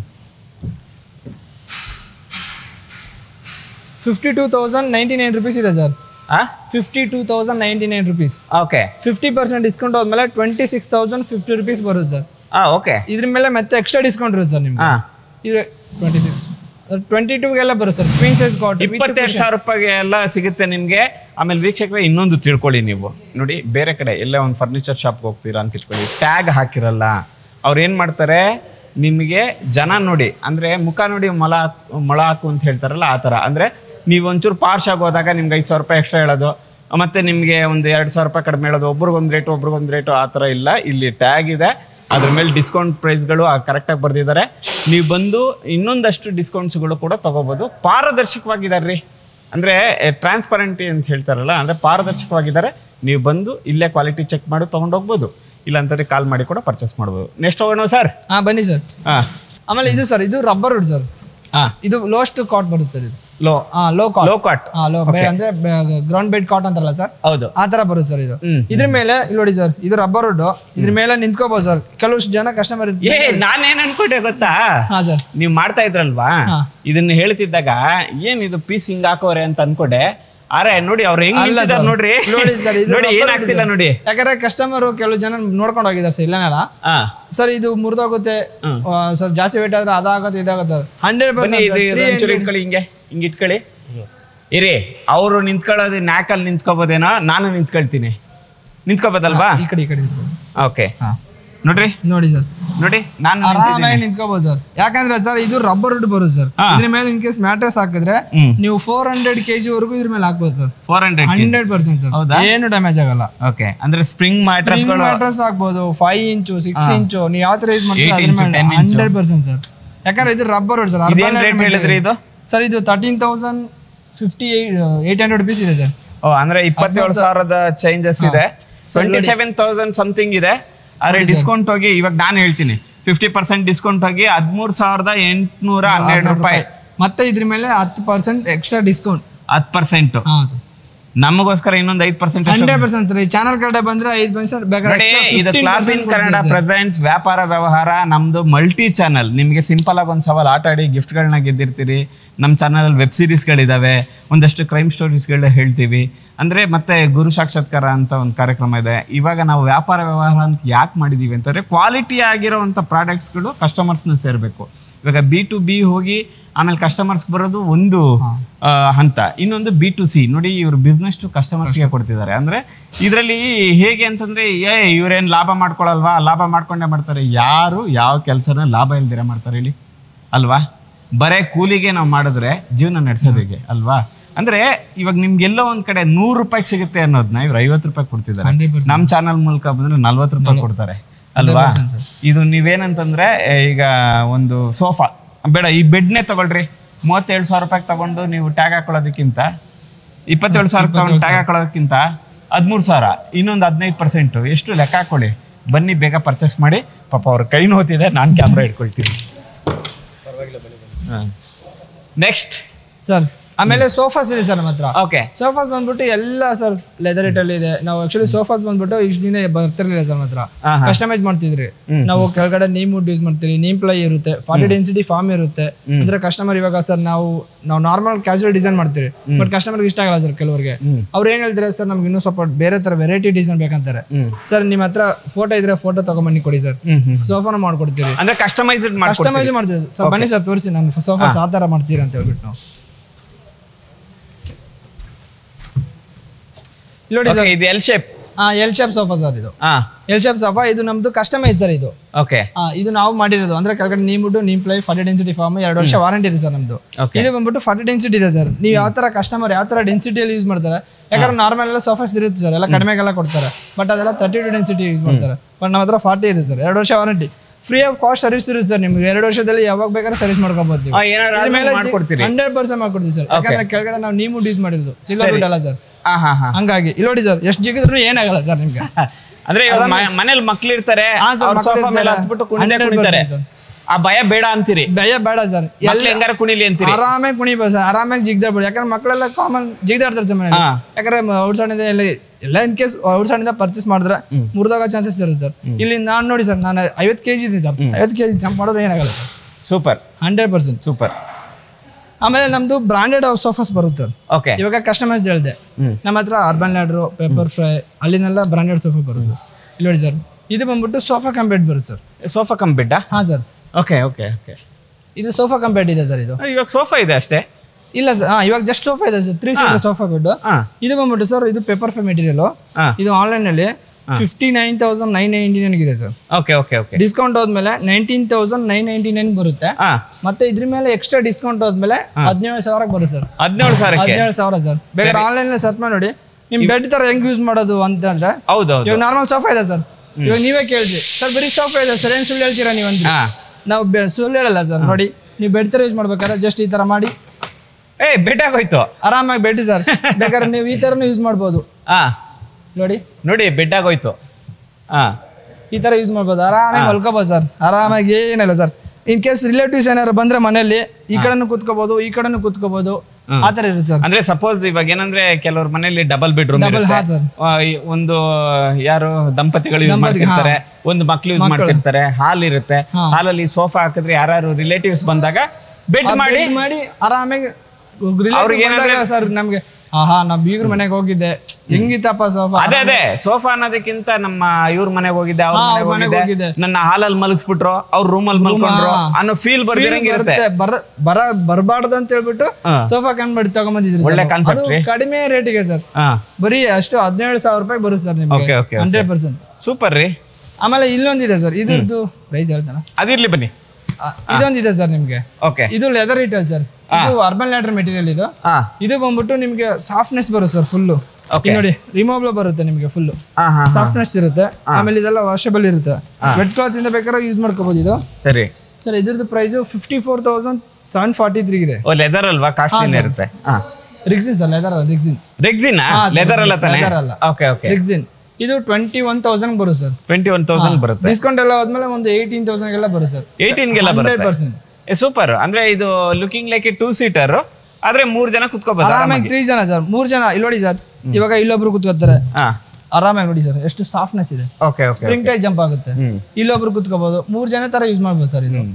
fifty two thousand ninety nine rupees ಇದೆ ಸರ್ ಹಾಂ fifty two thousand ninety nine rupees okay fifty percent discount ಹೋದ್ಮೇಲೆ twenty six thousand fifty rupees ಬರುತ್ತೆ ಸರ್ ಹಾಂ ಓಕೆ ಇದ್ರ ಮೇಲೆ ಮತ್ತೆ ಎಕ್ಸ್ಟ್ರಾ ಡಿಸ್ಕೌಂಟ್ ಇರುತ್ತೆ ಸರ್ ನಿಮ್ಗೆ ಹಾಂ ಇದು ಟ್ವೆಂಟಿ ಸಿಕ್ಸ್ ಟ್ವೆಂಟಿ ಟೂಗೆಲ್ಲ ಬರುತ್ತೆ ಸರ್ ಕ್ವೀನ್ ಸೈಜ್ ಕಾಟ್ ಇಪ್ಪತ್ತೆರಡು ಸಾವಿರ ರೂಪಾಯಿಗೆ ಎಲ್ಲ ಸಿಗುತ್ತೆ ನಿಮಗೆ ಆಮೇಲೆ ವೀಕ್ಷಕರೇ ಇನ್ನೊಂದು ತಿಳ್ಕೊಳ್ಳಿ ನೀವು ನೋಡಿ ಬೇರೆ ಕಡೆ ಎಲ್ಲೇ ಒಂದು ಫರ್ನಿಚರ್ ಶಾಪ್ಗೆ ಹೋಗ್ತೀರಾ ಅಂತ ತಿಳ್ಕೊಳ್ಳಿ ಟ್ಯಾಗ್ ಹಾಕಿರಲ್ಲ ಅವ್ರು ಏನು ಮಾಡ್ತಾರೆ ನಿಮಗೆ ಜನ ನೋಡಿ ಅಂದರೆ ಮುಖ ನೋಡಿ ಮೊಲ ಹಾಕ್- ಮೊಳ ಹಾಕು ಅಂತ ಹೇಳ್ತಾರಲ್ಲ ಆ ಥರ ಅಂದರೆ ನೀವು ಒಂಚೂರು ಪಾರ್ಶಾಗಿ ಹೋದಾಗ ನಿಮ್ಗೆ ಐದು ಸಾವಿರ ರೂಪಾಯಿ ಎಕ್ಸ್ಟ್ರಾ ಹೇಳೋದು ಮತ್ತು ನಿಮಗೆ ಒಂದು ಎರಡು ಸಾವಿರ ರೂಪಾಯಿ ಕಡಿಮೆ ಹೇಳೋದು ಒಬ್ರಿಗೊಂದು ರೇಟು ಒಬ್ರಿಗೊಂದು ರೇಟು ಆ ಥರ ಇಲ್ಲ ಇಲ್ಲಿ ಟ್ಯಾಗ್ ಇದೆ ಅದ್ರ ಮೇಲೆ ಡಿಸ್ಕೌಂಟ್ ಪ್ರೈಸ್ಗಳು ಕರೆಕ್ಟಾಗಿ ಬರ್ದಿದ್ದಾರೆ ನೀವು ಬಂದು ಇನ್ನೊಂದಷ್ಟು ಡಿಸ್ಕೌಂಟ್ಸ್ಗಳು ಕೂಡ ತಗೋಬೋದು ಪಾರದರ್ಶಕವಾಗಿದ್ದಾರೆ ರೀ ಅಂದರೆ ಟ್ರಾನ್ಸ್ಪರೆಂಟಿ ಅಂತ ಹೇಳ್ತಾರಲ್ಲ ಅಂದರೆ ಪಾರದರ್ಶಕವಾಗಿದ್ದಾರೆ ನೀವು ಬಂದು ಇಲ್ಲೇ ಕ್ವಾಲಿಟಿ ಚೆಕ್ ಮಾಡಿ ತೊಗೊಂಡೋಗ್ಬೋದು ಇಲ್ಲಾಂತಂದ್ರೆ ಕಾಲ್ ಮಾಡಿ ಕೂಡ ಪರ್ಚೇಸ್ ಮಾಡ್ಬೋದು ನೆಕ್ಸ್ಟ್ ಹೋಗೋಣ ಸರ್ ಹಾ ಬನ್ನಿ ಸರ್ ಹಾಂ ಆಮೇಲೆ ಇದು ಸರ್ ಇದು ರಬ್ಬರ್ ವುಡ್ ಸರ್ ಹಾಂ ಇದು ಲೋಸ್ಟ್ ಕಾಟ್ ಬರುತ್ತೆ ಇದು ಲೋ ಹಾ ಲೋ ಕಾಟ್ ಲೋ ಕಾಟ್ ಹಾ ಲೋ ಅಂದ್ರೆ ಗ್ರೌಂಡ್ ಬೆಡ್ ಕಾಟ್ ಅಂತಾರಲ್ಲ ಸರ್ ಹೌದು ಆ ತರ ಬರುತ್ತೆ ಸರ್ ಇದು ಹ್ಮ್. ಇದ್ರ ಮೇಲೆ ಇಲ್ಲಿ ನೋಡಿ ಸರ್ ಇದು ರಬ್ಬರ್ ವುಡ್ ಇದ್ರ ಮೇಲೆ ನಿಂತ್ಕೋಬಹುದು ಸರ್ ಕೆಲವು ಜನ ಕಸ್ಟಮರ್ ಏ ನಾನೇನ್ ಅನ್ಕೊಂಡೆ ಗೊತ್ತಾ ಹಾ ಸರ್ ನೀವು ಮಾಡ್ತಾ ಇದ್ರಲ್ವಾ ಹಾ. ಇದನ್ನ ಹೇಳ್ತಿದ್ದಾಗ ಏನ್ ಇದು ಪೀಸ್ ಹಿಂಗ್ ಹಾಕೋರೆ ಅಂತ ಅನ್ಕೊಂಡೆ ಅರೆ ನೋಡಿ ಅವ್ರು ಹೆಂಗ್ ಅಲ್ಲ ನಿಂತಿದಾರ್ sir. ನೋಡ್ರಿ ನೋಡಿ ಸರ್ ಇದು ನೋಡಿ rubber ಏನಾಗ್ತಿಲ್ಲ wood. ನೋಡಿ ಯಾಕಂದ್ರೆ ಕಸ್ಟಮರ್ ಕೆಲವು ಜನ ನೋಡ್ಕೊಂಡು ಹೋಗಿದ್ದಾರೆ ಸರ್ ಇಲ್ಲನಲ್ಲ ಹಾ ಸರ್ ಇದು ಮುರಿದೋಗುತ್ತೆ ಸರ್ ಜಾಸ್ತಿ ವೇಟ್ ಆದ್ರೆ ಅದಾಗುತ್ತೆ ಇದಾಗುತ್ತೆ ಹಂಡ್ರೆಡ್ ಬನ್ನಿ ಇದು ಇದು ಒಂಚೂರು ಇಟ್ಕೊಳ್ಳಿ ಹಿಂಗೆ ಹಿಂಗೆ ಇಟ್ಕೊಳ್ಳಿ ಇರಿ ಅವರು ನಿಂತ್ಕೊಳ್ಳೋದು ನ್ಯಾಕಲ್ಲಿ ನಿಂತ್ಕೋಬೋದೇನೋ ನಾನು ನಿಂತ್ಕೊಳ್ತೀನಿ ನಿಂತ್ಕೋಬೋದಲ್ವಾ ಈ ಕಡೆ ಈ ಕಡೆ ನಿಂತ್ಕೊಳ್ಳಿ. ಓಕೆ ಹಾ ನೋಡ್ರಿ ನೋಡಿ ಸರ್ ನೋಡಿ ನಾನು ಆರಾಮಾಗಿ ನಿಂತಿದ್ದೀನಿ ನಿಂತ್ಕೋಬಹುದು ಸರ್ ಯಾಕಂದ್ರೆ ಸರ್ ಇದು ರಬ್ಬರ್ ವುಡ್ ಬರುತ್ತೆ ಸರ್ ಹಾ. ಇದ್ರ ಮೇಲೆ ಇನ್ ಕೇಸ್ ಮ್ಯಾಟ್ರೆಸ್ ಹಾಕಿದ್ರೆ ಹ್ಮ್ ನೀವು ಫೋರ್ ಹಂಡ್ರೆಡ್ ಕೆಜಿ ವರೆಗೂ ಇದ್ರ ಮೇಲೆ ಹಾಕ್ಬೋದು sir four hundred hundred percent sir ಹೌದಾ? ಏನು ಡ್ಯಾಮೇಜ್ ಆಗಲ್ಲ ಓಕೆ ಅಂದ್ರೆ ಸ್ಪ್ರಿಂಗ್ ಮ್ಯಾಟ್ರಸ್ಗಳು ಮ್ಯಾಟ್ರೆಸ್ ಹಾಕ್ಬೋದು ಫೈವ್ ಇಂಚು ಸಿಕ್ಸ್ ಇಂಚು ನೀವು ಯಾವ ತರ ಯೂಸ್ ಮಾಡ್ತೀರಾ Eight ಅದ್ರ inch, ಮೇಲೆ 10 inch. ಹಂಡ್ರೆಡ್ ಪರ್ಸೆಂಟ್ ಸರ್ ಯಾಕಂದ್ರೆ ಇದು ರಬ್ಬರ್ ವುಡ್ ಸರ್ ಇದೇನ್ ರೇಟ್ ಹೇಳಿದ್ರಿ ಇದು ಸರ್ ಇದು thirteen thousand fifty eight hundred rupees ಇದೆ ಸರ್ ಓ ಅಂದ್ರೆ ಇಪ್ಪತ್ತೇಳು ಸಾವಿರದ ಚೇಂಜಸ್ ಇದೆ ಟ್ವೆಂಟಿ ಸೆವೆನ್ ತೌಸಂಡ್ ಸಮಥಿಂಗ್ ಇದೆ ಆದ್ರೆ ಡಿಸ್ಕೌಂಟ್ ಹೋಗಿ ಇವಾಗ ನಾನು ಹೇಳ್ತೀನಿ ಫಿಫ್ಟಿ ಪರ್ಸೆಂಟ್ ಡಿಸ್ಕೌಂಟ್ ಹೋಗಿ ಹದಿಮೂರು ಸಾವಿರದ ಎಂಟುನೂರ ಹನ್ನೆರಡು ರೂಪಾಯಿ ಮತ್ತೆ ಇದ್ರ ಮೇಲೆ ಹತ್ತು ಪರ್ಸೆಂಟ್ ಎಕ್ಸ್ಟ್ರಾ ಡಿಸ್ಕೌಂಟ್ ಹತ್ತು ಪರ್ಸೆಂಟ್ ಹಾ ಸರ್ ನಮಗೋಸ್ಕರ ಇನ್ನೊಂದು ಐದು ಪರ್ಸೆಂಟ್ ಹಂಡ್ರೆಡ್ ಪರ್ಸೆಂಟ್ ಸರ್ ಈ ಚಾನಲ್ ಕಡೆ ಬಂದ್ರೆ ಐದು ಪರ್ಸೆಂಟ್ ನೋಡಿ ಇದು ಕ್ಲಾಸ್ ಇನ್ ಕನ್ನಡ ಪ್ರೆಸೆಂಟ್ಸ್ ವ್ಯಾಪಾರ ವ್ಯವಹಾರ ನಮ್ದು ಮಲ್ಟಿ ಚಾನಲ್ ನಿಮಗೆ ಸಿಂಪಲ್ ಆಗಿ ಒಂದು ಸವಾಲ್ ಆಟ ಆಡಿ ಗಿಫ್ಟ್ಗಳನ್ನ ಗೆದ್ದಿರ್ತೀರಿ ನಮ್ಮ ಚಾನಲ್ ವೆಬ್ ಸೀರೀಸ್ಗಳಿದಾವೆ ಒಂದಷ್ಟು ಕ್ರೈಮ್ ಸ್ಟೋರೀಸ್ಗಳನ್ನ ಹೇಳ್ತೀವಿ ಅಂದರೆ ಮತ್ತೆ ಗುರು ಸಾಕ್ಷಾತ್ಕಾರ ಅಂತ ಒಂದು ಕಾರ್ಯಕ್ರಮ ಇದೆ ಇವಾಗ ನಾವು ವ್ಯಾಪಾರ ವ್ಯವಹಾರ ಅಂತ ಯಾಕೆ ಮಾಡಿದ್ದೀವಿ ಅಂತಂದರೆ ಕ್ವಾಲಿಟಿ ಆಗಿರೋವಂಥ ಪ್ರಾಡಕ್ಟ್ಸ್ಗಳು ಕಸ್ಟಮರ್ಸ್ನ ಸೇರಬೇಕು ಇವಾಗ ಬಿ ಟು ಬಿ ಹೋಗಿ ಆಮೇಲೆ ಕಸ್ಟಮರ್ಸ್ ಬರೋದು ಒಂದು ಆ, ಹಂತ ಇನ್ನೊಂದು ಬಿ ಟು ಸಿ ನೋಡಿ ಇವರು ಬಿಸ್ನೆಸ್ ಟು ಕಸ್ಟಮರ್ಸ್ಗೆ ಕೊಡ್ತಿದ್ದಾರೆ ಅಂದರೆ ಇದರಲ್ಲಿ ಹೇಗೆ ಅಂತಂದರೆ ಏ ಇವ್ರೇನು ಲಾಭ ಮಾಡ್ಕೊಳಲ್ವಾ ಲಾಭ ಮಾಡ್ಕೊಂಡೇ ಮಾಡ್ತಾರೆ ಯಾರು ಯಾವ ಕೆಲಸನ ಲಾಭ ಇಲ್ದಿರ ಮಾಡ್ತಾರೆ ಹೇಳಿ ಅಲ್ವಾ ಬರೇ ಕೂಲಿಗೆ ನಾವು ಮಾಡಿದ್ರೆ ಜೀವನ ನಡೆಸೋದು ಹೇಗೆ ಅಲ್ವಾ ಅಂದ್ರೆ ಇವಾಗ ನಿಮ್ಗೆ ಎಲ್ಲೋ ಒಂದ್ ಕಡೆ ನೂರು ರೂಪಾಯಿಗೆ ಸಿಗುತ್ತೆ ಅನ್ನೋದನ್ನ ಇವ್ರು ಐವತ್ತು ರೂಪಾಯಿ ಕೊಡ್ತಿದ್ದಾರೆ ಹಂಡ್ರೆಡ್ ಪರ್ಸೆಂಟ್ ನಮ್ಮ ಚಾನಲ್ ಮೂಲಕ ಬಂದ್ರೆ ನಲ್ವತ್ತು ರೂಪಾಯಿ ಕೊಡ್ತಾರೆ ಅಲ್ವಾ ಇದು ನೀವೇನಂತಂದ್ರೆ ಏ, ಈಗ ಒಂದು ಸೋಫಾ ಬೇಡ ಈ ಬೆಡ್ನೇ ತಗೊಳ್ರಿ ಮೂವತ್ತೇಳು ಸಾವಿರ ರೂಪಾಯಿ ತಗೊಂಡು ನೀವು ಟ್ಯಾಗ್ ಹಾಕೊಳ್ಳೋದಕ್ಕಿಂತ ಇಪ್ಪತ್ತೇಳು ಸಾವಿರ ತಗೊಂಡು ಟ್ಯಾಗ್ ಹಾಕೊಳ್ಳೋದಕ್ಕಿಂತ ಹದಿಮೂರು ಸಾವಿರ ಇನ್ನೊಂದು ಹದಿನೈದು ಪರ್ಸೆಂಟು ಎಷ್ಟು ಲೆಕ್ಕ ಹಾಕೊಳ್ಳಿ ಬನ್ನಿ ಬೇಗ ಪರ್ಚೇಸ್ ಮಾಡಿ ಪಾಪ ಅವ್ರ ಕೈ ನೋತಿದೆ ನಾನು ಕ್ಯಾಮ್ರಾ ಇಟ್ಕೊಳ್ತೀನಿ ನೆಕ್ಸ್ಟ್ ಸರ್ ಆಮೇಲೆ ಸೋಫಾಸ್ ಇದೆ ಸರ್ ನಮ್ಮ ಹತ್ರ ಓಕೆ ಸೋಫಾಸ್ ಬಂದ್ಬಿಟ್ಟು ಎಲ್ಲ ಸರ್ ಲೆದರ್ ಅಲ್ಲಿ ಇದೆ ನಾವು ಆಕ್ಚುಲಿ ಸೋಫಾಸ್ ಬಂದ್ಬಿಟ್ಟು ಇಷ್ಟು ದಿನ ಬರ್ತಿರ್ಲಿಲ್ಲ ಸರ್ ನಮ್ಮ ಹತ್ರ ಹಾ, ಹಾ. ಕಸ್ಟಮೈಸ್ ಮಾಡ್ತಿದ್ರಿ ನಾವು ಕೆಳಗಡೆ ನೀಮ್ ವುಡ್ ಯೂಸ್ ಮಾಡ್ತೀವಿ ನೀಮ್ ಪ್ಲೈ ಇರುತ್ತೆ ಫಾರ್ಟಿ ಡೆನ್ಸಿಟಿ ಫಾರ್ಮ್ ಇರುತ್ತೆ ಅಂದ್ರೆ ಕಸ್ಟಮರ್ ಇವಾಗ ಸರ್ ನಾವು ನಾವು ನಾರ್ಮಲ್ ಕ್ಯಾಶುವಲ್ ಡಿಸೈನ್ ಮಾಡ್ತೀವಿ ಬಟ್ ಕಸ್ಟಮರ್ಗೆ ಇಷ್ಟ ಆಗಲ್ಲ ಸರ್ ಕೆಲವರಿಗೆ ಅವ್ರು ಏನ್ ಹೇಳ್ತಾರೆ ಸರ್ ನಮ್ಗೆ ಇನ್ನೂ ಸ್ವಲ್ಪ ಬೇರೆ ತರ ವೆರೈಟಿ ಡಿಸೈನ್ ಬೇಕಂತಾರೆ ಸರ್ ನಿಮ್ಮ ಹತ್ರ ಫೋಟೋ ಇದ್ರೆ ಫೋಟೋ ತಗೊಂಬನ್ನಿ ಕೊಡಿ ಸರ್ ಹ್ಮ್ ಹ್ಮ್ ಸೋಫಾನ ಮಾಡ್ಕೊಡ್ತೀರಿ ಅಂದ್ರೆ ಕಸ್ಟಮೈಸ್ಡ್ ಮಾಡ್ಕೊಡ್ತೀವಿ ಕಸ್ಟಮೈಸ್ ಮಾಡ್ತೀವಿ ಸರ್ ಬನ್ನಿ ಸರ್ ತೋರಿಸಿ ನಾನು ಸೋಫಾ ಆ ಥರ ಮಾಡ್ತೀರಾ ಅಂತ ಹೇಳ್ಬಿಟ್ಟು ನಾವು ಇಲ್ಲಿ ನೋಡಿ ಸರ್ Okay, ಇದು L shape L shape sofa sir ಇದು ಹಾ ಎಲ್ ಶೇಪ್ ಸೋಫಾ ಇದು ನಮ್ದು ಕಸ್ಟಮೈಸ್ ಸರ್ ಇದು ಓಕೆ ಆ, ಇದು ನಾವು ಮಾಡಿರೋದು ಅಂದ್ರೆ ಕೆಳಗಡೆ neem wood neem ply forty density foam ಎರಡು ವರ್ಷ ವಾರಂಟಿ ಇದೆ ಸರ್ ನಮ್ದು Okay. ಇದು ಬಂದ್ಬಿಟ್ಟು ಫಾರ್ಟಿ ಡೆನ್ಸಿಟಿ ಇದೆ ಸರ್ ನೀವು ಯಾವ ತರ ಕಸ್ಟಮರ್ ಯಾವ ತರ ಡೆನ್ಸಿಟಿಯಲ್ಲಿ ಯೂಸ್ ಮಾಡ್ತಾರೆ ಯಾಕಂದ್ರೆ ನಾರ್ಮಲ್ ಎಲ್ಲ ಸೋಫಾಸ್ ಇರುತ್ತೆ ಸರ್ ಎಲ್ಲ ಕಡಿಮೆಗೆಲ್ಲ ಕೊಡ್ತಾರೆ ಬಟ್ ಅದೆಲ್ಲ ತರ್ಟಿ ಟು ಡೆನ್ಸಿಟಿ ಯೂಸ್ ಮಾಡ್ತಾರೆ ಬಟ್ ನಮ್ಮ ಹತ್ರ ಫಾರ್ಟಿ ಇದೆ ಸರ್ ಎರಡು ವರ್ಷ warranty free of cost service ಇರುತ್ತೆ ಸರ್ ನಿಮ್ಗೆ ಎರಡು ವರ್ಷದಲ್ಲಿ ಯಾವಾಗ ಬೇಕಾದ್ರೆ ಸರ್ವಿಸ್ ಮಾಡ್ಕೋಬಹುದು ನೀವು ಏನಾದ್ರು ಆದ್ರೂ ಮಾಡ್ಕೊಡ್ತೀರಿ ಹಂಡ್ರೆಡ್ ಪರ್ಸೆಂಟ್ ಮಾಡ್ಕೊಡ್ತೀವಿ ಸರ್ ಯಾಕಂದ್ರೆ ಕೆಳಗಡೆ ನಾವು ನೀಮ್ ವುಡ್ ಯೂಸ್ ಮಾಡಿರೋದು ಸಿಲ್ವರ್ ವುಡ್ ಅಲ್ಲ ಸರ್ ಹಾ ಹಾ ಹಾ ಹಂಗಾಗಿ ಇಲ್ಲಿ ನೋಡಿ ಸರ್ ಎಷ್ಟು ಜಿಗಿದ್ರು ಏನಾಗಲ್ಲ ಸರ್ ನಿಮ್ಗೆ ಅಂದ್ರೆ ಇವಾಗ ಮ- ಮನೇಲಿ ಮಕ್ಳು ಇರ್ತಾರೆ ಹಾ sir, ಅವ್ರ ಮಕ್ಳು sofa ಮೇಲೆ ಇರ್ತಾರೆ. ಹತ್ಬಿಟ್ಟು ಕುಣಿದೇ 100% ಕುಣಿತಾರೆ sir. ಆ ಭಯ ಬೇಡ ಅಂತೀರಿ ಭಯ ಬೇಡ ಸರ್ ಮಕ್ಳು ಹೆಂಗಾರ ಕುಣಿಲಿ ಅಂತೀರಿ ಆರಾಮಾಗಿ ಕುಣಿಬೋದು ಸರ್ ಆರಾಮಾಗಿ ಜಿಗ್ದಾಡ್ಬೋದು ಯಾಕಂದ್ರೆ ಮಕ್ಕಳೆಲ್ಲ ಕಾಮನ್ ಜಿಗ್ದಾಡ್ತಾರೆ ಸರ್ ಮನೇಲಿ ಹಾ. ಯಾಕಂದ್ರೆ ಔಟ್ಸೈಡ್ ಎಲ್ಲ ಎಲ್ಲ ಇನ್ ಕೇಸ್ ಔಟ್ಸೈಡ್ ಇಂದ ಪರ್ಚೇಸ್ ಮಾಡಿದ್ರೆ ಮುರಿದೋಗೋ ಚಾನ್ಸಸ್ ಇರುತ್ತೆ ಸರ್ ಇಲ್ಲಿ ನಾನು ನೋಡಿ ಸರ್ ನಾನು ಐವತ್ತು ಕೆಜಿ ಇದ್ದೀನಿ ಸರ್ ಐವತ್ತು ಕೆಜಿ ಜಂಪ್ ಮಾಡಿದ್ರೆ ಏನಾಗಲ್ಲ sir super hundred percent super ಆಮೇಲೆ ನಮ್ದು ಬ್ರಾಂಡೆಡ್ ಸೋಫಾಸ್ ಬರುತ್ತೆ ಸರ್ ಓಕೆ ಇವಾಗ ಕಸ್ಟಮೈಸ್ ಹೇಳಿದೆ ನಮ್ಮ ಹತ್ರ ಅರ್ಬನ್ ಲ್ಯಾಡ್ರು ಪೇಪರ್ ಫ್ರೈ ಅಲ್ಲಿನೆಲ್ಲ ಬ್ರಾಂಡೆಡ್ ಸೋಫಾ ಬರುತ್ತೆ ಇಲ್ಲಿ ನೋಡಿ ಸರ್ ಇದು ಬಂದ್ಬಿಟ್ಟು ಸೋಫಾ ಕಂಪೇಟ್ ಬರುತ್ತೆ ಸರ್ ಸೋಫಾ ಕಮ್ ಬೆಡ್ಡ ಹಾಂ ಸರ್ ಓಕೆ ಓಕೆ ಓಕೆ ಇದು ಸೋಫಾ ಕಂಪೇಟ್ ಇದೆ ಸರ್ ಇದು ಇವಾಗ ಸೋಫಾ ಇದೆ ಅಷ್ಟೇ ಇಲ್ಲ ಸರ್ ಹಾಂ ಇವಾಗ ಜಸ್ಟ್ ಸೋಫಾ ಇದೆ sir three seater sofa bed ಹಾ ಇದು ಬಂದ್ಬಿಟ್ಟು ಸರ್ ಇದು ಪೇಪರ್ ಫೈ ಮೆಟೀರಿಯಲ್ ಹಾ ಇದು ಆನ್ಲೈನಲ್ಲಿ fifty nine thousand nine ninety nine ಇದೆ sir okay okay okay discount ಹೋದ್ಮೇಲೆ nineteen thousand nine ninety nine ಬರುತ್ತೆ ಹಾ ಮತ್ತೆ ಇದ್ರ ಮೇಲೆ ಎಕ್ಸ್ಟ್ರಾ ಡಿಸ್ಕೌಂಟ್ ಹೋದ್ಮೇಲೆ ಹದಿನೇಳು ಸಾವಿರಕ್ಕೆ ಬರುತ್ತೆ ಸರ್ ಹದಿನೇಳು ಸಾವಿರಕ್ಕೆ ಹದಿನೇಳು ಸಾವಿರ ಸರ್ ಬೇಕಾದ್ರೆ ಆನ್ಲೈನ್ ಸರ್ಚ್ ಮಾಡಿ ನೋಡಿ ನಿಮ್ ಬೆಡ್ ತರ ಹೆಂಗ್ ಯೂಸ್ ಮಾಡೋದು ಅಂತ ಅಂದ್ರೆ ಹೌದೌದು ಇವಾಗ ನಾರ್ಮಲ್ ಸೋಫಾ ಇದೆ ಸರ್ ಇವಾಗ ನೀವೇ ಕೇಳಿದ್ರಿ ಸರ್ ಬರೀ ಸೋಫಾ ಇದೆ ಸರ್ ಏನ್ ಸುಳ್ಳು ಹೇಳ್ತೀರಾ ನೀವು ಅಂದ್ರೆ ಹಾ ನಾವು ಬೆ- ಸುಳ್ಳು ಹೇಳಲ್ಲ ಸರ್ ನೋಡಿ ನೀವು ಬೆಡ್ ತರ ಯೂಸ್ ಮಾಡ್ಬೇಕಾದ್ರೆ ಜಸ್ಟ್ ಈ ತರ ಮಾಡಿ ಏ ಬೆಡ್ ಆಗೋಯ್ತು ಆರಾಮಾಗಿ ಬೆಡ್ ಸರ್ ಬೇಕಾದ್ರೆ ನೀವು ಈ ತರನು ಯೂಸ್ ಮಾಡ್ಬೋದು ಹಾ ನೋಡಿ ನೋಡಿ ಬೆಡ್ ಆಗೋಯ್ತು ಹಾ ಈ ತರ ಯೂಸ್ ಮಾಡ್ಬೋದು ಆರಾಮಾಗಿ ಮಲ್ಕೋಬೋದು ಸರ್ ಆರಾಮಾಗಿ ಏನಿಲ್ಲ ಸರ್ ಇನ್ ಕೇಸ್ ರಿಲೇಟಿವ್ಸ್ ಏನಾದ್ರು ಬಂದ್ರೆ ಮನೆಯಲ್ಲಿ ಈ ಕಡೆನೂ ಕೂತ್ಕೋಬಹುದು ಈ ಕಡೆನೂ ಕೂತ್ಕೋಬಹುದು ಆ ತರ ಇರುತ್ತೆ ಸರ್ ಅಂದ್ರೆ ಸಪೋಸ್ ಇವಾಗ ಏನಂದ್ರೆ ಕೆಲವ್ರ ಮನೇಲಿ ಡಬಲ್ ಬೆಡ್ರೂಮ್ Double, ಇರುತ್ತೆ ಹಾ, sir. ಆ, ಈ ಒಂದು ಯಾರು ದಂಪತಿಗಳು ಯೂಸ್ ಮಾಡ್ತಿರ್ತಾರೆ ಒಂದು ಮಕ್ಳು ಯೂಸ್ ಮಾಡ್ತಿರ್ತಾರೆ ಹಾಲ್ ಇರುತ್ತೆ ಹಾಲಲ್ಲಿ ಸೋಫಾ ಹಾಕಿದ್ರೆ ಯಾರು ರಿಲೇಟಿವ್ಸ್ ಬಂದಾಗ ಬೆಡ್ ಮಾಡಿ Bed ಮಾಡಿ ಆರಾಮಾಗಿ ಅವ್ರಿಗೆ ಏನಾದ್ರೆ- ಸರ್ ನಮ್ಗೆ ಆಹಾ ನಾ ಬೀಗ್ರ ಮನೆಗೆ ಹೋಗಿದ್ದೆ ಹೆಂಗಿತ್ತಪ್ಪ ಸೋಫಾ ಅದೇ ಅದೇ ಸೋಫಾ ಅನ್ನೋದಕ್ಕಿಂತ ನಮ್ಮ ಇವ್ರ ಮನೆಗೆ ಹೋಗಿದ್ದೆ ಅವ್ರ ಹಾ, ಮನೆಗೆ ಅವ್ರ್ ಮನೆಗ್ ಹೋಗಿದ್ದೆ ಹೋಗಿದ್ದೆ. ನನ್ನ ಹಾಲಲ್ಲಿ ಮಲಗಿಸ್ಬಿಟ್ರು ಅವ್ರ ರೂಮಲ್ಲಿ ಮಲ್ಕೊಂಡ್ರು ಹಾ. ಅನ್ನೋ ಫೀಲ್ ಬರ್ದಿರಂಗಿರುತ್ತೆ ಬರ ಬರ ಬರಬಾರ್ದು ಅಂತ ಹೇಳ್ಬಿಟ್ಟು ಹಾ. ಸೋಫಾ ಕಂಡ್ಬಿಟ್ಟು ತಗೊಂಬಂದಿದ್ರಿ ಒಳ್ಳೆ sir. concept ಅದು ರೀ. ಕಡಿಮೆ ರೇಟಿಗೆ ಸರ್ ಹಾ ಬರೀ ಅಷ್ಟು ಹದಿನೇಳು ಸಾವಿರ ರೂಪಾಯಿ ಬರುತ್ತೆ ಸರ್ Okay, ನಿಮ್ಗೆ okay, okay. Hundred percent super ರೀ ಆಮೇಲೆ ಇಲ್ಲೊಂದಿದೆ ಸರ್ ಇದ್ರದ್ದು ಪ್ರೈಸ್ ಹೇಳ್ತಾನ ಅದಿರ್ಲಿ ಬನ್ನಿ ಇದೊಂದಿದೆ ಸರ್ ನಿಮ್ಗೆ ಓಕೆ ಇದು ಲೆದರ್ ಇಟಲ್ ಸರ್ ಇದು ಅರ್ಬನ್ ಲ್ಯಾಡರ್ ಮೆಟೀರಿಯಲ್ ಇದು ಹಾ ಇದು ಬಂದ್ಬಿಟ್ಟು ನಿಮ್ಗೆ ಸಾಫ್ಟ್ನೆಸ್ ಬರುತ್ತೆ ಸರ್ ಫುಲ್ಲು Okay. ನೋಡಿ ರಿಮೂವಬಲ್ ಬರುತ್ತೆ ನಿಮ್ಗೆ ಫುಲ್ಲು ಹಾ ಹಾ ಸಾಫ್ಟ್ನೆಸ್ ಇರುತ್ತೆ ಆಮೇಲೆ ಇದೆಲ್ಲ ವಾಷಬಲ್ ಇರುತ್ತೆ ವೆಟ್ ಕ್ಲಾತ್ ಇಂದ ಬೇಕಾದ್ರೆ ಯೂಸ್ ಮಾಡ್ಕೋಬಹುದು ಇದು ಸರಿ ಸರ್ ಇದ್ರದ್ದು price fifty four thousand seven forty three ಇದೆ ಓ ಲೆದರ್ ಅಲ್ವಾ ಕಾಸ್ಟ್ಲಿನೇ ಇರುತ್ತೆ ಹಾ rexine sir leather rexine rexine ಹಾ, ಲೆದರ್ ಅಲ್ಲ ತಾನೆ leather ಅಲ್ಲ. ಓಕೆ ಓಕೆ ರಿಕ್ಸಿನ್ ಇದು ಟ್ವೆಂಟಿ ಒನ್ ತೌಸಂಡ್ ಬರುತ್ತೆ ಸರ್ ಟ್ವೆಂಟಿ ಒನ್ ತೌಸಂಡ್ ಬರುತ್ತೆ ಡಿಸ್ಕೌಂಟ್ ಎಲ್ಲ ಹೋದ್ಮೇಲೆ ಒಂದು ಏಯ್ಟೀನ್ ತೌಸಂಡ್ ಎಲ್ಲ ಬರುತ್ತೆ ಸರ್ ಏಯ್ಟೀನ್ಗೆಲ್ಲ ಹಂಡ್ರೆಡ್ ಬರುತ್ತೆ ಪರ್ಸೆಂಟ್ ಏ ಸೂಪರ್ ಅಂದ್ರೆ ಇದು looking like a two seater ಆದ್ರೆ ಮೂರ್ ಜನ ಕುತ್ಕೋಬಹುದು ಆರಾಮಾಗಿ ತ್ರೀ ಜನ ಸರ್ ಮೂರ್ ಜನ ಇಲ್ಲಿ ನೋಡಿ ಸರ್ ಇವಾಗ ಇಲ್ಲೊಬ್ರು ಕೂತ್ಕೋತಾರೆ ಹಾ ಆರಾಮಾಗಿ ನೋಡಿ ಸರ್ ಎಷ್ಟು ಸಾಫ್ಟ್ನೆಸ್ ಇದೆ okay okay spring type jump ಆಗುತ್ತೆ ಹ್ಮ್. ಇಲ್ಲೊಬ್ರು ಕುತ್ಕೋಬಹುದು ಮೂರ್ ಜನ ತರ ಯೂಸ್ ಮಾಡ್ಬೋದು ಸರ್ ಇದು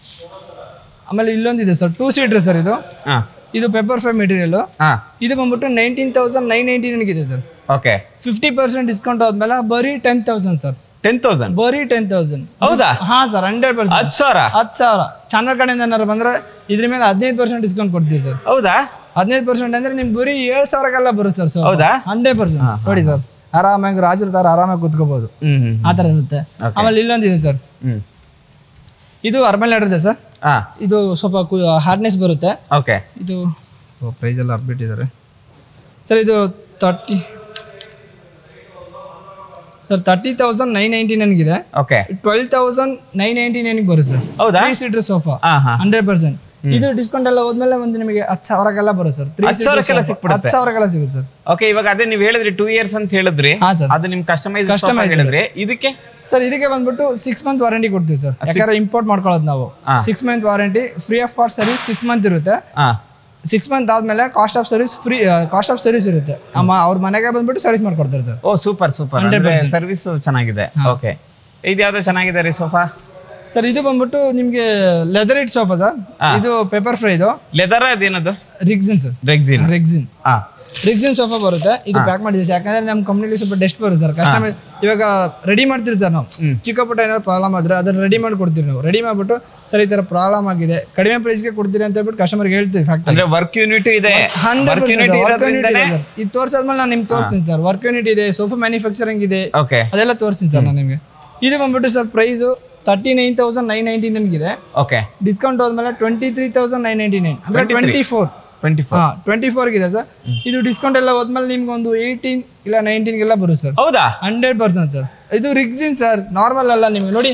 ಆಮೇಲೆ ಇಲ್ಲೊಂದಿದೆ ಸರ್ ಟೂ ಸೀಟರ್ ಸರ್ ಇದು ಹಾ ಇದು ಪೇಪರ್ ಫೈ ಮೆಟೀರಿಯಲ್ ಹಾ ಇದು ಬಂದ್ಬಿಟ್ಟು ನೈನ್ಟೀನ್ ತೌಸಂಡ್ ನೈನ್ ನೈಂಟಿ ಇದೆ sir okay fifty percent discount ಆದ್ಮೇಲೆ ಬರೀ ten thousand sir ten thousand ಬರೀ ಟೆನ್ ತೌಸಂಡ್ ಹೌದಾ ಹಾ ಸರ್ ಹಂಡ್ರೆಡ್ ಪರ್ಸೆಂಟ್ ಹತ್ತು ಸಾವಿರ ಹತ್ತು ಸಾವಿರ ಚಾನಲ್ ಕಡೆಯಿಂದ ಏನಾರು ಬಂದ್ರೆ ಇದ್ರ ಮೇಲೆ ಹದಿನೈದು ಪರ್ಸೆಂಟ್ ಡಿಸ್ಕೌಂಟ್ ಕೊಡ್ತೀವಿ ಸರ್ ಹೌದಾ ಹದಿನೈದು ಪರ್ಸೆಂಟ್ ಅಂದ್ರೆ ನಿಮ್ಗೆ ಬರೀ ಏಳು ಸಾವಿರಕ್ಕೆಲ್ಲ ಬರುತ್ತೆ ಸರ್ ಸೊ ಹೌದಾ ಹಂಡ್ರೆಡ್ ಪರ್ಸೆಂಟ್ ನೋಡಿ ಸರ್ ಆರಾಮಾಗಿ ರಾಜರ ತರ ಆರಾಮಾಗಿ ಕೂತ್ಕೋಬಹುದು ಹ್ಮ್ ಹ್ಮ್ ಆ ಥರ ಇರುತ್ತೆ ಆಮೇಲೆ ಇಲ್ಲೊಂದಿದೆ ಸರ್ ಹ್ಮ್ ಇದು ಅರ್ಬನ್ ಲ್ಯಾಡರ್ ಇದೆ ಸರ್ ಹಾ ಇದು ಸ್ವಲ್ಪ ಹಾರ್ಡ್ನೆಸ್ ಬರುತ್ತೆ ಓಕೆ ಇದು ಪ್ರೈಸ್ ಎಲ್ಲ ಅರ್ಬಿಟ್ಟಿದ್ದಾರೆ ಸರ್ ಇದು thirty sir thirty thousand nine ninety ನೈನ್ಗಿದೆ okay twelve thousand nine ninety ನೈನ್ಗೆ ಬರುತ್ತೆ ಸರ್ ಹೌದಾ ತ್ರೀ ಸೀಟರ್ ಸೋಫಾ ಹಾ ಹಾ ಹಂಡ್ರೆಡ್ ಪರ್ಸೆಂಟ್ ಇದು ಡಿಸ್ಕೌಂಟ್ ಎಲ್ಲ ಹೋದ್ಮೇಲೆ ಒಂದು ನಿಮಗೆ ಹತ್ತು ಸಾವಿರಕ್ಕೆಲ್ಲ ಬರುತ್ತೆ ಸರ್ ತ್ರೀ ಹತ್ತು ಸಾವಿರಕ್ಕೆಲ್ಲ ಸಿಕ್ಬಿಡುತ್ತೆ? ಹತ್ತು ಸಾವಿರಕ್ಕೆಲ್ಲ ಸಿಗುತ್ತೆ ಸರ್ ಓಕೆ ಇವಾಗ ಅದೇ ನೀವು ಹೇಳಿದ್ರಿ ಟೂ ಇಯರ್ಸ್ ಅಂತ ಹೇಳಿದ್ರಿ ಹಾ ಸರ್ ಅದು ನಿಮ್ ಕಸ್ಟಮೈಸ್ Customize ಹೇಳಿದ್ರಿ ಇದಕ್ಕೆ ಸರ್ ಇದಕ್ಕೆ ಬಂದ್ಬಿಟ್ಟು ಸಿಕ್ಸ್ ಮಂತ್ ವಾರಂಟಿ ಕೊಡ್ತೀವಿ ಸರ್ ಯಾಕಂದ್ರೆ ಇಂಪೋರ್ಟ್ ಮಾಡ್ಕೊಳ್ಳೋದು ನಾವು ಹಾ. Six month warranty free of cost service six month ಇರುತ್ತೆ ಹಾ ಸಿಕ್ಸ್ ಮಂತ್ ಆದ್ಮೇಲೆ cost of service free cost of service ಇರುತ್ತೆ ಅಮ್ಮ ಅವ್ರ ಮನೆಗೆ ಬಂದ್ಬಿಟ್ಟು ಸರ್ವಿಸ್ ಮಾಡ್ಕೊಡ್ತಾರೆ ಸರ್ ಓ ಸೂಪರ್ ಸೂಪರ್ ಅಂದ್ರೆ ಸರ್ವಿಸ್ ಚೆನ್ನಾಗಿದೆ ಓಕೆ ಇದು ಯಾವ್ದು ಚೆನ್ನಾಗಿದೆ ರೀ ಸೋಫಾ ಸರ್ ಇದು ಬಂದ್ಬಿಟ್ಟು ನಿಮ್ಗೆ ಲೆದರ್ ಇಟ್ ಸೋಫಾ ಸರ್ ಇದು ಪೇಪರ್ ಫ್ರೈ ಇದು ಲೆದರ್ ಅದೇನದು ರಿಗ್ಸಿನ್ ಸರ್ ರೆಗ್ಸಿನ್ ರೆಗ್ಸಿನ್ ಹಾ ರಿಗ್ಸಿನ್ ಸೋಫಾ ಬರುತ್ತೆ ಇದು ಪ್ಯಾಕ್ ಮಾಡಿದ್ದೀವಿ ಯಾಕಂದ್ರೆ ನಮ್ಮ ಕಂಪ್ನಿಲಿ ಸ್ವಲ್ಪ ಡೆಸ್ಟ್ ಬರುತ್ತೆ ಸರ್ ಕಸ್ಟಮರ್ ಇವಾಗ ರೆಡಿ ಮಾಡ್ತೀರಿ ಸರ್ ನಾವು ಚಿಕ್ಕ ಪುಟ್ಟ ಏನಾದ್ರು ಪ್ರಾಬ್ಲಮ್ ಆದ್ರೆ ಅದನ್ನ ರೆಡಿ ಮಾಡಿ ಕೊಡ್ತೀವಿ ನಾವು ರೆಡಿ ಮಾಡ್ಬಿಟ್ಟು ಸರ್ ಈ ತರ ಪ್ರಾಬ್ಲಮ್ ಆಗಿದೆ ಕಡಿಮೆ ಪ್ರೈಸ್ಗೆ ಕೊಡ್ತೀರಿ ಅಂತ ಹೇಳ್ಬಿಟ್ಟು ಕಸ್ಟಮರ್ಗೆ ಹೇಳ್ತೀವಿ ಫ್ಯಾಕ್ಟ್ರಿ ಅಂದ್ರೆ ವರ್ಕ್ ಯೂನಿಟ್ ಇದೆ ವರ್ಕ್ ಯೂನಿಟ್ ಇರೋದ್ರಿಂದನೇ ಇದು ತೋರ್ಸಾದ್ಮೇಲೆ ನಾನು ನಿಮ್ಗೆ ತೋರಿಸ್ತೀನಿ ಸರ್ ವರ್ಕ್ ಯೂನಿಟ್ ಇದೆ ಸೋಫಾ ಮ್ಯಾನುಫ್ಯಾಕ್ಚರಿಂಗ್ ಇದೆ ಓಕೆ ಅದೆಲ್ಲ ತೋರಿಸ್ತೀನಿ ಸರ್ ನಾನು ನಿಮಗೆ ಇದು ಬಂದ್ಬಿಟ್ಟು sir price thirty nine thousand nine ninety ನೈನ್ಗಿದೆ ಓಕೆ ಡಿಸ್ಕೌಂಟ್ ಹೋದ್ಮೇಲೆ twenty three thousand nine ninety nine ಅಂದ್ರೆ 23. ಟ್ವೆಂಟಿ ಫೋರ್ ಟ್ವೆಂಟಿ ಫೋರ್ ಹಾಂ ಟ್ವೆಂಟಿ ಫೋರ್ಗಿದೆ ಸರ್ ಇದು ಡಿಸ್ಕೌಂಟ್ ಎಲ್ಲ ಹೋದ್ಮೇಲೆ ನಿಮ್ಗೆ ಒಂದು ಏಯ್ಟೀನ್ ಇಲ್ಲ ನೈನ್ಟೀನ್ಗೆಲ್ಲ ಬರುತ್ತೆ ಸರ್ ಹೌದಾ ಹಂಡ್ರೆಡ್ ಪರ್ಸೆಂಟ್ ಸರ್ ಇದು ರಿಗ್ಸಿನ್ ಸರ್ ನಾರ್ಮಲ್ ಅಲ್ಲ ನಿಮ್ಗೆ ನೋಡಿ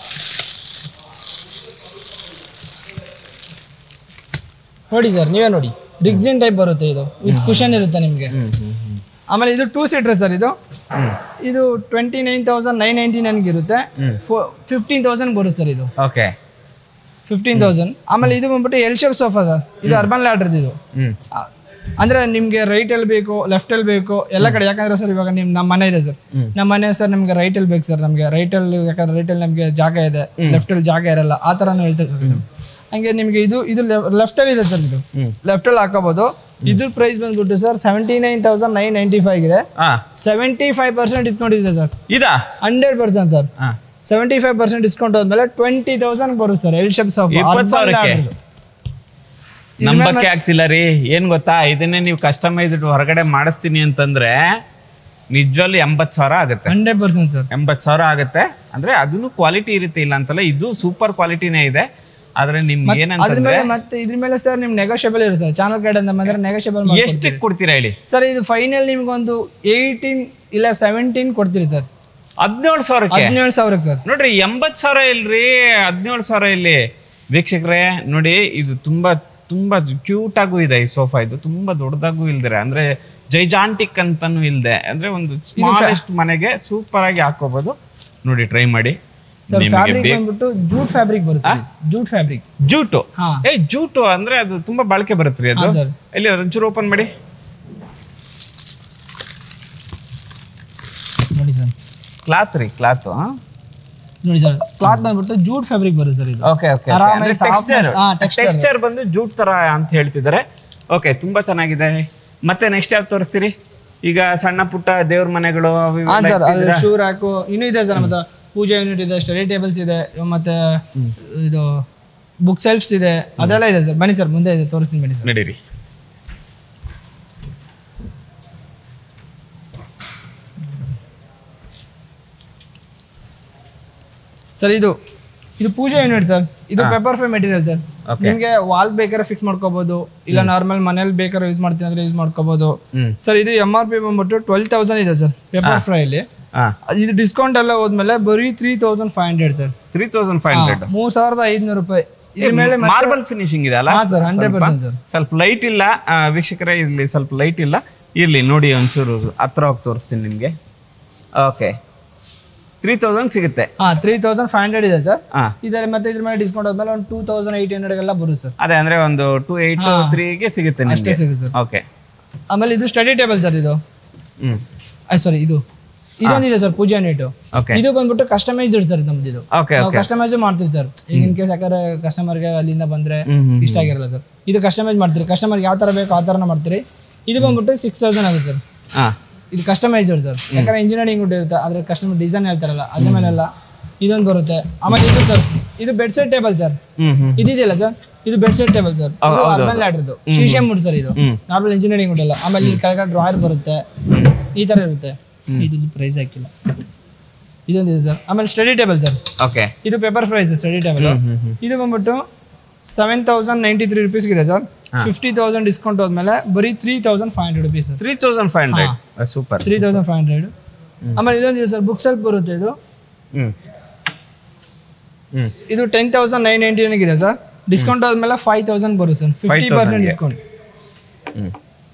ನೋಡಿ ಸರ್ ನೀವೇ ನೋಡಿ ರಿಗ್ಸಿನ್ ಟೈಪ್ ಬರುತ್ತೆ ಇದು ವಿತ್ ಕುಷನ್ ಇರುತ್ತೆ ನಿಮಗೆ ಆಮೇಲೆ ಇದು ಟೂ ಸೀಟರ್ ಸರ್ ಇದು ಇದು twenty nine thousand nine ninety ನೈನ್ಗೆ ಇರುತ್ತೆ ಫಿಫ್ಟೀನ್ ತೌಸಂಡ್ ಬರುತ್ತೆ ಸರ್ ಇದು ಓಕೆ ಫಿಫ್ಟೀನ್ ತೌಸಂಡ್ ಆಮೇಲೆ ಇದು ಬಂದ್ಬಿಟ್ಟು ಎಲ್ ಶೇಪ್ ಸೋಫಾ ಸರ್ ಇದು ಅರ್ಬನ್ ಲ್ಯಾಡ್ರದ್ದು ಇದು ಹ್ಮ್ ಆ, ಅಂದ್ರೆ ನಿಮ್ಗೆ ರೈಟ್ ಅಲ್ಲಿ ಬೇಕು ಲೆಫ್ಟ್ ಅಲ್ಲಿ ಬೇಕು ಎಲ್ಲ ಕಡೆ ಯಾಕಂದ್ರೆ ಸರ್ ಇವಾಗ ನಿಮ್ ನಮ್ಮ ಮನೆ ಇದೆ ಸರ್ ನಮ್ಮ ಮನೆ ಸರ್ ನಿಮ್ಗೆ ರೈಟ್ ಅಲ್ಲಿ ಬೇಕು ಸರ್ ನಮ್ಗೆ ರೈಟ್ ಅಲ್ಲಿ ಯಾಕಂದ್ರೆ ರೈಟ್ ಅಲ್ಲಿ ನಮ್ಗೆ ಜಾಗ ಇದೆ ಲೆಫ್ಟ್ ಅಲ್ಲಿ ಜಾಗ ಇರಲ್ಲ ಆ ತರನು ಹೇಳ್ತಾರೆ sir ಇದು. ಹಂಗೆ ನಿಮ್ಗೆ ಇದು ಇದು ಲೆಫ್ಟ್ ಅಲ್ಲಿ ಇದೆ ಸರ್ ಇದು ಲೆಫ್ಟ್ ಅಲ್ಲಿ ಹಾಕೋಬಹುದು ಇದ್ರ ಪ್ರೈಸ್ ಬಂದ್ಬಿಟ್ಟು sir seventy nine thousand nine ninety five ಇದೆ ಹಾ ಸೆವೆಂಟಿ ಫೈವ್ ಪರ್ಸೆಂಟ್ ಡಿಸ್ಕೌಂಟ್ ಇದೆ ಸರ್ ಇದಾ ಹಂಡ್ರೆಡ್ ಪರ್ಸೆಂಟ್ ಸರ್ ಹಾ ಸೆವೆಂಟಿ ಫೈವ್ ಪರ್ಸೆಂಟ್ ಡಿಸ್ಕೌಂಟ್ ಹೋದ್ಮೇಲೆ ಟ್ವೆಂಟಿ ತೌಸಂಡ್ ಬರುತ್ತೆ ಸರ್ ಎಲ್ ಶೇಪ್ ಇಪ್ಪತ್ತು ಸಾವಿರಕ್ಕೆ? ಸಾಫ್ಟ್ ನಂಬಕ್ಕೆ ಆಗ್ತಿಲ್ಲ ರೀ ಏನ್ ಗೊತ್ತಾ ಇದನ್ನೇ ನೀವು ಕಸ್ಟಮೈಸ್ಡ್ ಹೊರಗಡೆ ಮಾಡಿಸ್ತೀನಿ ಅಂತಂದ್ರೆ ನಿಜವಲ್ಲೂ ಎಂಬತ್ತು ಸಾವಿರ ಆಗುತ್ತೆ ಹಂಡ್ರೆಡ್ ಪರ್ಸೆಂಟ್ ಸರ್ ಎಂಬತ್ತು ಸಾವಿರ ಆಗುತ್ತೆ ಅಂದ್ರೆ ಅದನ್ನು ಕ್ವಾಲಿಟಿ ಇರುತ್ತೆ ಇಲ್ಲ ಅಂತಲ್ಲ ಇದು ಸೂಪರ್ ಕ್ವಾಲಿಟಿನೇ ಇದೆ ಆದ್ರೆ ನಿಮ್ಗೆ ಅದ್ರ ಏನಂತಂದ್ರೆ ಮೇಲೆ ಮತ್ತೆ ಇದ್ರ ಮೇಲೆ ಸರ್ ನಿಮ್ ನೆಗೋಷಿಯಬಲ್ ಇರುತ್ತೆ ಸರ್ ಚಾನಲ್ ಕಡೆ ಅಂತ ಬಂದ್ರೆ ನೆಗೋಷಿಯಬಲ್ ಎಷ್ಟಕ್ಕೆ ಕೊಡ್ತೀರಾ ಹೇಳಿ ಸರ್ ಇದು ಫೈನಲ್ ನಿಮ್ಗೊಂದು ಏಯ್ಟೀನ್ ಇಲ್ಲ ಸೆವೆಂಟೀನ್ ಕೊಡ್ತೀರಿ ಸರ್ ಹದಿನೇಳು ಸಾವಿರಕ್ಕೆ ಹದಿನೇಳು ಸಾವಿರಕ್ಕೆ ಸರ್ ನೋಡ್ರಿ ಎಂಬತ್ತು ಸಾವಿರ ಇಲ್ರಿ ಹದಿನೇಳು ಸಾವಿರ ಇಲ್ಲಿ ವೀಕ್ಷಕರೇ ನೋಡಿ ಇದು ತುಂಬಾ ತುಂಬಾ ಕ್ಯೂಟ್ ಆಗೂ ಇದೆ ಈ ಸೋಫಾ ಇದು ತುಂಬಾ ದೊಡ್ಡದಾಗೂ ಇಲ್ದಿರ ಅಂದ್ರೆ ಜೈಜಾಂಟಿಕ್ ಅಂತಾನು ಇಲ್ದೆ ಅಂದ್ರೆ ಒಂದು ಸ್ಮಾಲೆಸ್ಟ್ ಮನೆಗೆ ಸೂಪರ್ ಆಗಿ ಹಾಕೋಬಹುದು ನೋಡಿ ಟ್ರೈ ಮಾಡಿ ಸರ್ ನಿಮಗೆ ಫ್ಯಾಬ್ರಿಕ್ ಬೇಕು ಬಂದ್ಬಿಟ್ಟು ಜೂಟ್ ಫ್ಯಾಬ್ರಿಕ್ ಬರುತ್ತೆ ಜೂಟ್ ಫ್ಯಾಬ್ರಿಕ್ ಜೂಟು ಹಾ. ಏ ಜೂಟು ಅಂದ್ರೆ ಅದು ತುಂಬಾ ಬಾಳಿಕೆ ಬರುತ್ತೆ ರೀ ಅದು ಹಾ, sir. ಎಲ್ಲಿ ಅದೊಂಚೂರು ಓಪನ್ ಮಾಡಿ ನೋಡಿ ಸರ್ ಕ್ಲಾತ್ ರೀ ಕ್ಲಾತ್ ನೋಡಿ ಸರ್ ಕ್ಲಾತ್ ಬಂದ್ಬಿಟ್ಟು ಜೂಟ್ ಫ್ಯಾಬ್ರಿಕ್ ಬರುತ್ತೆ ಸರ್ ಇದು ಓಕೆ ಓಕೆ ಆರಾಮಾಗಿ ಟೆಕ್ಸ್ಚರ್ softness- ಹಾ, texture. ಟೆಕ್ಸ್ಚರ್ ಬಂದು ಜೂಟ್ ತರ ಅಂತ ಹೇಳ್ತಿದ್ದಾರೆ ಓಕೆ ತುಂಬಾ ಚೆನ್ನಾಗಿದೆ ಮತ್ತೆ ನೆಕ್ಸ್ಟ್ ಯಾವ್ದು ತೋರಿಸ್ತೀರಿ ಈಗ ಸಣ್ಣ ಪುಟ್ಟ ದೇವ್ರ ಮನೆಗಳು ಅವು ಇವು ಹಾ ಎಲ್ಲ ಸರ್ ಅದು ಇಟ್ಟಿದ್ದೀರಾ? ಶೂ ರಾಕು ಇನ್ನೂ ಇದೆ ಸರ್ ಮತ್ತೆ ಪೂಜಾ ಯೂನಿಟ್ ಇದೆ ಸ್ಟಡಿ ಟೇಬಲ್ಸ್ ಇದೆ ಮತ್ತೆ ಇದು ಬುಕ್ ಸೆಲ್ಫ್ಸ್ ಇದೆ ಅದೆಲ್ಲ ಇದೆ ಸರ್ ಬನ್ನಿ ಸರ್ ಮುಂದೆ ಇದೆ ತೋರಿಸ್ತೀನಿ ಬನ್ನಿ ಸರ್ ನಡೀರಿ ಸರ್ ಇದು ಇದು ಪೂಜಾ ಯೂನಿಟ್ ಸರ್ ಇದು paper fry material sir Okay. ನಿಮ್ಗೆ ವಾಲ್ ಬೇಕಾದ್ರೆ ಫಿಕ್ಸ್ ಮಾಡ್ಕೋಬಹುದು ಇಲ್ಲ ನಾರ್ಮಲ್ ಮನೇಲಿ ಬೇಕಾದ್ರೆ ಯೂಸ್ ಮಾಡ್ತೀನಿ ಅಂದ್ರೆ ಯೂಸ್ ಮಾಡ್ಕೋಬಹುದು ಹ್ಮ್ ಸರ್ ಇದು ಎಮ್ ಆರ್ ಪಿ ಬಂದ್ಬಿಟ್ಟು ಟ್ವೆಲ್ ತೌಸಂಡ್ ಇದೆ ಸರ್ ಪೇಪರ್ ಫ್ರೈ ಅಲ್ಲಿ ಹಾ ಇದು ಡಿಸ್ಕೌಂಟ್ ಎಲ್ಲ ಹೋದ್ಮೇಲೆ ಬರೀ three thousand five hundred sir three thousand five hundred ಮೂರ್ ಸಾವಿರದ ಐದ್ನೂರು ರೂಪಾಯಿ ಇದ್ರ ಮೇಲೆ ಮತ್ತೆ- ಮಾರ್ಬಲ್ ಫಿನಿಶಿಂಗ್ ಇದೆ ಅಲ್ಲ ಹಾ ಸರ್ ಹಂಡ್ರೆಡ್ ಸ್ವಲ್ಪ? ಪರ್ಸೆಂಟ್ ಸರ್ ಸ್ವಲ್ಪ ಲೈಟ್ ಇಲ್ಲ ಆ, ವೀಕ್ಷಕರೇ ಇಲ್ಲಿ ಸ್ವಲ್ಪ ಲೈಟ್ ಇಲ್ಲ ಇರ್ಲಿ ನೋಡಿ ಒಂಚೂರು ಹತ್ರ ಹೋಗಿ ತೋರಿಸ್ತೀನಿ ನಿಮಗೆ ಓಕೆ ತ್ರೀ ತೌಸಂಡ್ ಸಿಗುತ್ತೆ ಹಾ ತ್ರೀ ತೌಸಂಡ್ ಫೈವ್ ಹಂಡ್ರೆಡ್ ಇದೆ ಸರ್ ಹಾ ಇದರ ಮತ್ತೆ ಇದ್ರ ಮೇಲೆ ಡಿಸ್ಕೌಂಟ್ ಆದ್ಮೇಲೆ ಒಂದು ಟೂ ತೌಸಂಡ್ ಏಯ್ಟ್ ಹಂಡ್ರೆಡ್ ಎಲ್ಲ ಬರುತ್ತೆ ಸರ್ ಅದೇ ಅಂದ್ರೆ ಒಂದು ಟೂ ಏಯ್ಟ್ ತ್ರೀಗೆ ಸಿಗುತ್ತೆ ಅಷ್ಟೇ ನಿಮಗೆ ಸಿಗುತ್ತೆ ಸರ್ ಓಕೆ ಆಮೇಲೆ ಇದು ಸ್ಟಡಿ ಟೇಬಲ್ ಸರ್ ಇದು ಹ್ಮ್ ಸಾರಿ ಇದು ಇದೊಂದಿದೆ ಸರ್ ಪೂಜಾ ಯೂನಿಟ್ ಓಕೆ ಇದು ಬಂದ್ಬಿಟ್ಟು ಕಸ್ಟಮೈಸ್ಡ್ ಸರ್ ನಮ್ದು ಇದು ಓಕೆ ನಾವು ಓಕೆ ಕಸ್ಟಮೈಸ್ ಮಾಡ್ತೀವಿ ಸರ್ ಈಗ ಇನ್ ಕೇಸ್ ಯಾಕಂದ್ರೆ ಕಸ್ಟಮರ್ಗೆ ಅಲ್ಲಿಂದ ಬಂದ್ರೆ ಹ್ಮ್, ಹ್ಮ್, ಇಷ್ಟ ಆಗಿರಲ್ಲ ಸರ್ ಇದು ಕಸ್ಟಮೈಸ್ ಮಾಡ್ತೀರಿ ಕಸ್ಟಮರ್ಗೆ ಯಾವ ತರ ಬೇಕು ಆ ಥರನ ಮಾಡ್ತೀರಿ ಇದು ಬಂದ್ಬಿಟ್ಟು ಸಿಕ್ಸ್ ತೌಸಂಡ್ ಆಗುತ್ತೆ ಸರ್ ಹಾ ಇದು ಕಸ್ಟಮೈಸ್ಡ್ ಸರ್ ಯಾಕಂದ್ರೆ ಇಂಜಿನಿಯರಿಂಗ್ ಇರುತ್ತೆ ಅದ್ರ ಕಸ್ಟಮರ್ ಡಿಸೈನ್ ಹೇಳ್ತಾರಲ್ಲ ಅದ್ರ ಮೇಲೆಲ್ಲ ಇದೊಂದು ಬರುತ್ತೆ ಆಮೇಲೆ ಇದು ಸರ್ ಇದು ಬೆಡ್ ಸೆಟ್ ಟೇಬಲ್ ಸರ್ ಹ್ಮ್ ಹ್ಮ್ ಇದಿದೆಯಲ್ಲ ಸರ್ ಇದು bed set table sir Urban ಲ್ಯಾಡ್ರದ್ದು ಶೀಶೆ ಮುಡ್ ಸರ್ ಇದು ಹ್ಮ್. ನಾರ್ಮಲ್ ಇಂಜಿನಿಯರಿಂಗ್ ವುಡ್ ಅಲ್ಲ ಆಮೇಲೆ ಇಲ್ಲಿ ಕೆಳಗಡೆ ಡ್ರಾಯರ್ ಬರುತ್ತೆ ಈ ತರ ಇರುತ್ತೆ ಇದು ಪ್ರೈಸ್ ಹಾಕಿಲ್ಲ ಇದೊಂದಿದೆ ಸರ್ ಆಮೇಲೆ ಸ್ಟಡಿ ಟೇಬಲ್ ಸರ್ ಓಕೆ ಇದು ಪೇಪರ್ ಪ್ರೈಸ್ ಸ್ಟಡಿ ಟೇಬಲ್ ಇದು ಬಂದ್ಬಿಟ್ಟು seven thousand ninety three rupees ಇದೆ ಸರ್ ಫಿಫ್ಟಿ ತೌಸಂಡ್ ಡಿಸ್ಕೌಂಟ್ ಹೋದ್ಮೇಲೆ ಬರೀ three thousand five hundred rupees sir three thousand five hundred super three thousand five hundred ಆಮೇಲೆ ಇಲ್ಲೊಂದಿದೆ sir book self ಬರುತ್ತೆ ಇದು ಹ್ಮ್ ಹ್ಮ್ ಇದು ಟೆನ್ ತೌಸಂಡ್ ನೈನ್ ನೈಂಟಿ ಇದೆ ಸರ್ ಡಿಸ್ಕೌಂಟ್ ಆದ್ಮೇಲೆ ಫೈವ್ ತೌಸಂಡ್ ಬರುತ್ತೆ ಸರ್ ಫಿಫ್ಟಿ 5,000 ಪರ್ಸೆಂಟ್ ಗೆ. ಡಿಸ್ಕೌಂಟ್ ಹ್ಮ್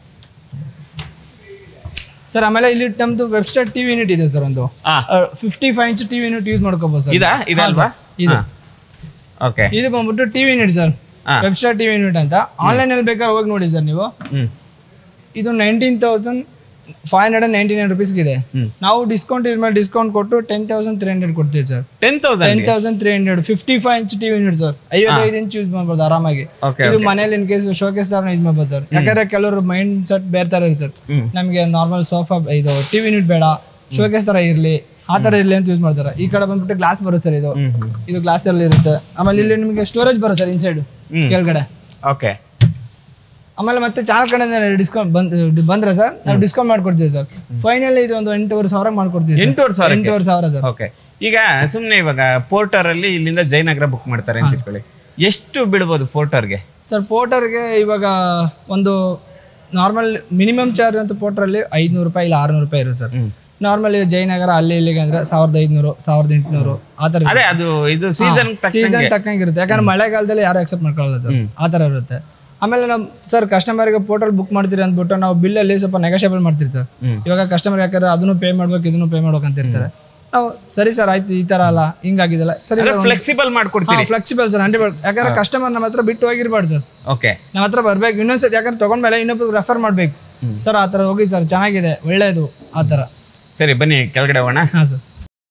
ಸರ್ ಆಮೇಲೆ ಇಲ್ಲಿ ನಮ್ದು ವೆಬ್ಸೈಟ್ ಟಿವಿ ಯೂನಿಟ್ ಇದೆ ಸರ್ ಒಂದು ಆ fifty five inch TV unit use ಮಾಡ್ಕೋಬಹುದು ಸರ್ ಇದಾ ಇದೆ ಹಾ, ಅಲ್ವಾ sir. ಇದೆ ಓಕೆ ಇದು ಬಂದ್ಬಿಟ್ಟು ಟಿವಿ ಯೂನಿಟ್ ಸರ್ ಹಾ. ವೆಬ್ಸೈಟ್ ಟಿವಿ ಯೂನಿಟ್ ಅಂತ ಆನ್ಲೈನ್ ಅಲ್ಲಿ ಬೇಕಾದ್ರೆ ಹೋಗಿ ನೋಡಿ ಸರ್ ನೀವು ಹ್ಮ್ ಇದು nineteen thousand five hundred and ninety nine ರುಪೀಸ್ಗೆ ಇದೆ ಹ್ಮ್. ನಾವು ಡಿಸ್ಕೌಂಟ್ ಇದ್ಮೇಲೆ ಡಿಸ್ಕೌಂಟ್ ಕೊಟ್ಟು ಟೆನ್ ತೌಸಂಡ್ ತ್ರೀ ಹಂಡ್ರೆಡ್ ಕೊಡ್ತೀವಿ sir ten ten thousand thousand three hundred fifty five inch TV unit sir ಐವತ್ತೈದು ಇಂಚ್ ಯೂಸ್ ಮಾಡ್ಬೋದು ಆರಾಮಾಗಿ Okay, ಇದು ಮನೇಲಿ ಇನ್ ಕೇಸ್ ಶೋಕೇಸ್ ತರ ಯೂಸ್ ಮಾಡ್ಬೋದು ಸರ್ ಯಾಕಂದ್ರೆ ಕೆಲವರು ಮೈಂಡ್ ಸೆಟ್ ಬೇರೆ ತರ ಇರುತ್ತೆ ಸರ್ ಹ್ಮ್. ನಮಗೆ ನಾರ್ಮಲ್ ಸೋಫಾ ಇದು ಟಿವಿ ಯೂನಿಟ್ ಬೇಡ ಶೋಕೇಸ್ ತರ ಇರಲಿ ಆ ತರ ಇರಲಿ ಅಂತ ಯೂಸ್ ಮಾಡ್ತಾರೆ ಈ ಕಡೆ ಬಂದ್ಬಿಟ್ಟು ಗ್ಲಾಸ್ ಬರುತ್ತೆ ಸರ್ ಇದು ಹ್ಮ್ ಹ್ಮ್ ಇದು ಗ್ಲಾಸ್ ಅಲ್ಲಿ ಇರುತ್ತೆ ಆಮೇಲೆ ಇಲ್ಲಿ ನಿಮಗೆ ಸ್ಟೋರೇಜ್ ಬರುತ್ತೆ ಸರ್ ಇನ್ಸೈಡ್ ಹ್ಮ್. ಕೆಳಗಡೆ ಓಕೆ ಆಮೇಲೆ ಮತ್ತೆ ಚಾನಲ್ ಕಡೆಯಿಂದ ಡಿಸ್ಕೌಂಟ್ ಬಂದ್ ಬಂದ್ರೆ ಸರ್ ನಾವು ಡಿಸ್ಕೌಂಟ್ ಮಾಡ್ಕೊಡ್ತೀವಿ ಸರ್ ಫೈನಲ್ ಇದು ಒಂದು ಎಂಟೂವರೆ ಸಾವಿರ ಮಾಡ್ಕೊಡ್ತೀವಿ sir. ಎಂಟೂವರೆ ಸಾವಿರಕ್ಕೆ? ಎಂಟೂವರೆ ಸಾವಿರ ಸರ್ ಓಕೆ ಈಗ ಸುಮ್ಮನೆ ಇವಾಗ ಪೋರ್ಟರ್ ಅಲ್ಲಿ ಇಲ್ಲಿಂದ ಜಯನಗರ ಬುಕ್ ಮಾಡ್ತಾರೆ ಅಂತ ಇಟ್ಕೊಳ್ಳಿ ಎಷ್ಟು ಬಿಡ್ಬೋದು ಪೋರ್ಟರ್ಗೆ ಸರ್ ಪೋರ್ಟರ್ಗೆ ಇವಾಗ ಒಂದು ನಾರ್ಮಲ್ ಮಿನಿಮಮ್ ಚಾರ್ಜ್ ಅಂತ ಪೋರ್ಟ್ರಲ್ಲಿ ಐದುನೂರು ರೂಪಾಯಿ ಇಲ್ಲ ಆರುನೂರು ರೂಪಾಯಿ ಇರುತ್ತೆ ಸರ್ ಹ್ಮ್. ನಾರ್ಮಲ್ ಜಯನಗರ ಅಲ್ಲಿ ಇಲ್ಲಿಗೆ ಅಂದ್ರೆ ಸಾವಿರದ ಐದುನೂರು ಸಾವಿರದ ಎಂಟುನೂರು ಆ ಥರ ಅದೇ ಅದು ಇದು ಸೀಸನ್ ಸೀಸನ್ ತಕ್ಕಂಗಿರುತ್ತೆ ಯಾಕಂದ್ರೆ ಮಳೆಗಾಲದಲ್ಲಿ ಯಾರು ಅಕ್ಸೆಪ್ಟ್ ಮಾಡ್ಕೊಳ್ಳಲ್ಲ ಸರ್ ಆ ಥರ ಇರುತ್ತೆ ಆಮೇಲೆ ನಾವು ಸರ್ ಕಸ್ಟಮರ್ಗೆ ಪೋರ್ಟಲ್ ಬುಕ್ ಮಾಡ್ತೀರಿ ಅಂದ್ಬಿಟ್ಟು ನಾವು ಬಿಲ್ಲಲ್ಲಿ ಸ್ವಲ್ಪ ನೆಗೋಷಿಯಬಲ್ ಮಾಡ್ತೀವಿ ಸರ್ ಹ್ಮ್. ಇವಾಗ ಕಸ್ಟಮರ್ ಯಾಕಂದ್ರೆ ಅದನ್ನು ಪೇ ಮಾಡ್ಬೇಕು ಇದನ್ನು ಪೇ ಮಾಡ್ಬೇಕು ಅಂತ ಇರ್ತಾರೆ ನಾವು ಸರಿ ಸರ್ ಆಯ್ತು ಈ ಥರ ಅಲ್ಲ ಹಿಂಗಾಗಿದೆಲ್ಲ ಸರಿ ಸರ್ ಫ್ಲೆಕ್ಸಿಬಲ್ ಮಾಡ್ಕೊಡ್ತೀರಿ ಫ್ಲೆಕ್ಸಿಬಲ್ ಸರ್ ಹಂಡ್ರೆಡ್ ಯಾಕಂದ್ರೆ ಕಸ್ಟಮರ್ ನಮ್ಮ ಹತ್ರ ಬಿಟ್ಟು ಹೋಗಿರ್ಬಾರ್ದು ಸರ್ ಓಕೆ ನಮ್ಮ ಹತ್ರ ಬರ್ಬೇಕು ಇನ್ನೊಂದ್ಸತಿ ಯಾಕಂದ್ರೆ ತಗೊಂಡ್ಮೇಲೆ ಇನ್ನೊಬ್ರು ರೆಫರ್ ಮಾಡ್ಬೇಕು ಸರ್ ಆ ಥರ ಹೋಗಿ ಸರ್ ಚೆನ್ನಾಗಿದೆ ಒಳ್ಳೇದು ಆ ಥರ ಸರಿ ಬನ್ನಿ ಕೆಳಗಡೆ ಹೋಗೋಣ ಹಾಂ ಸರ್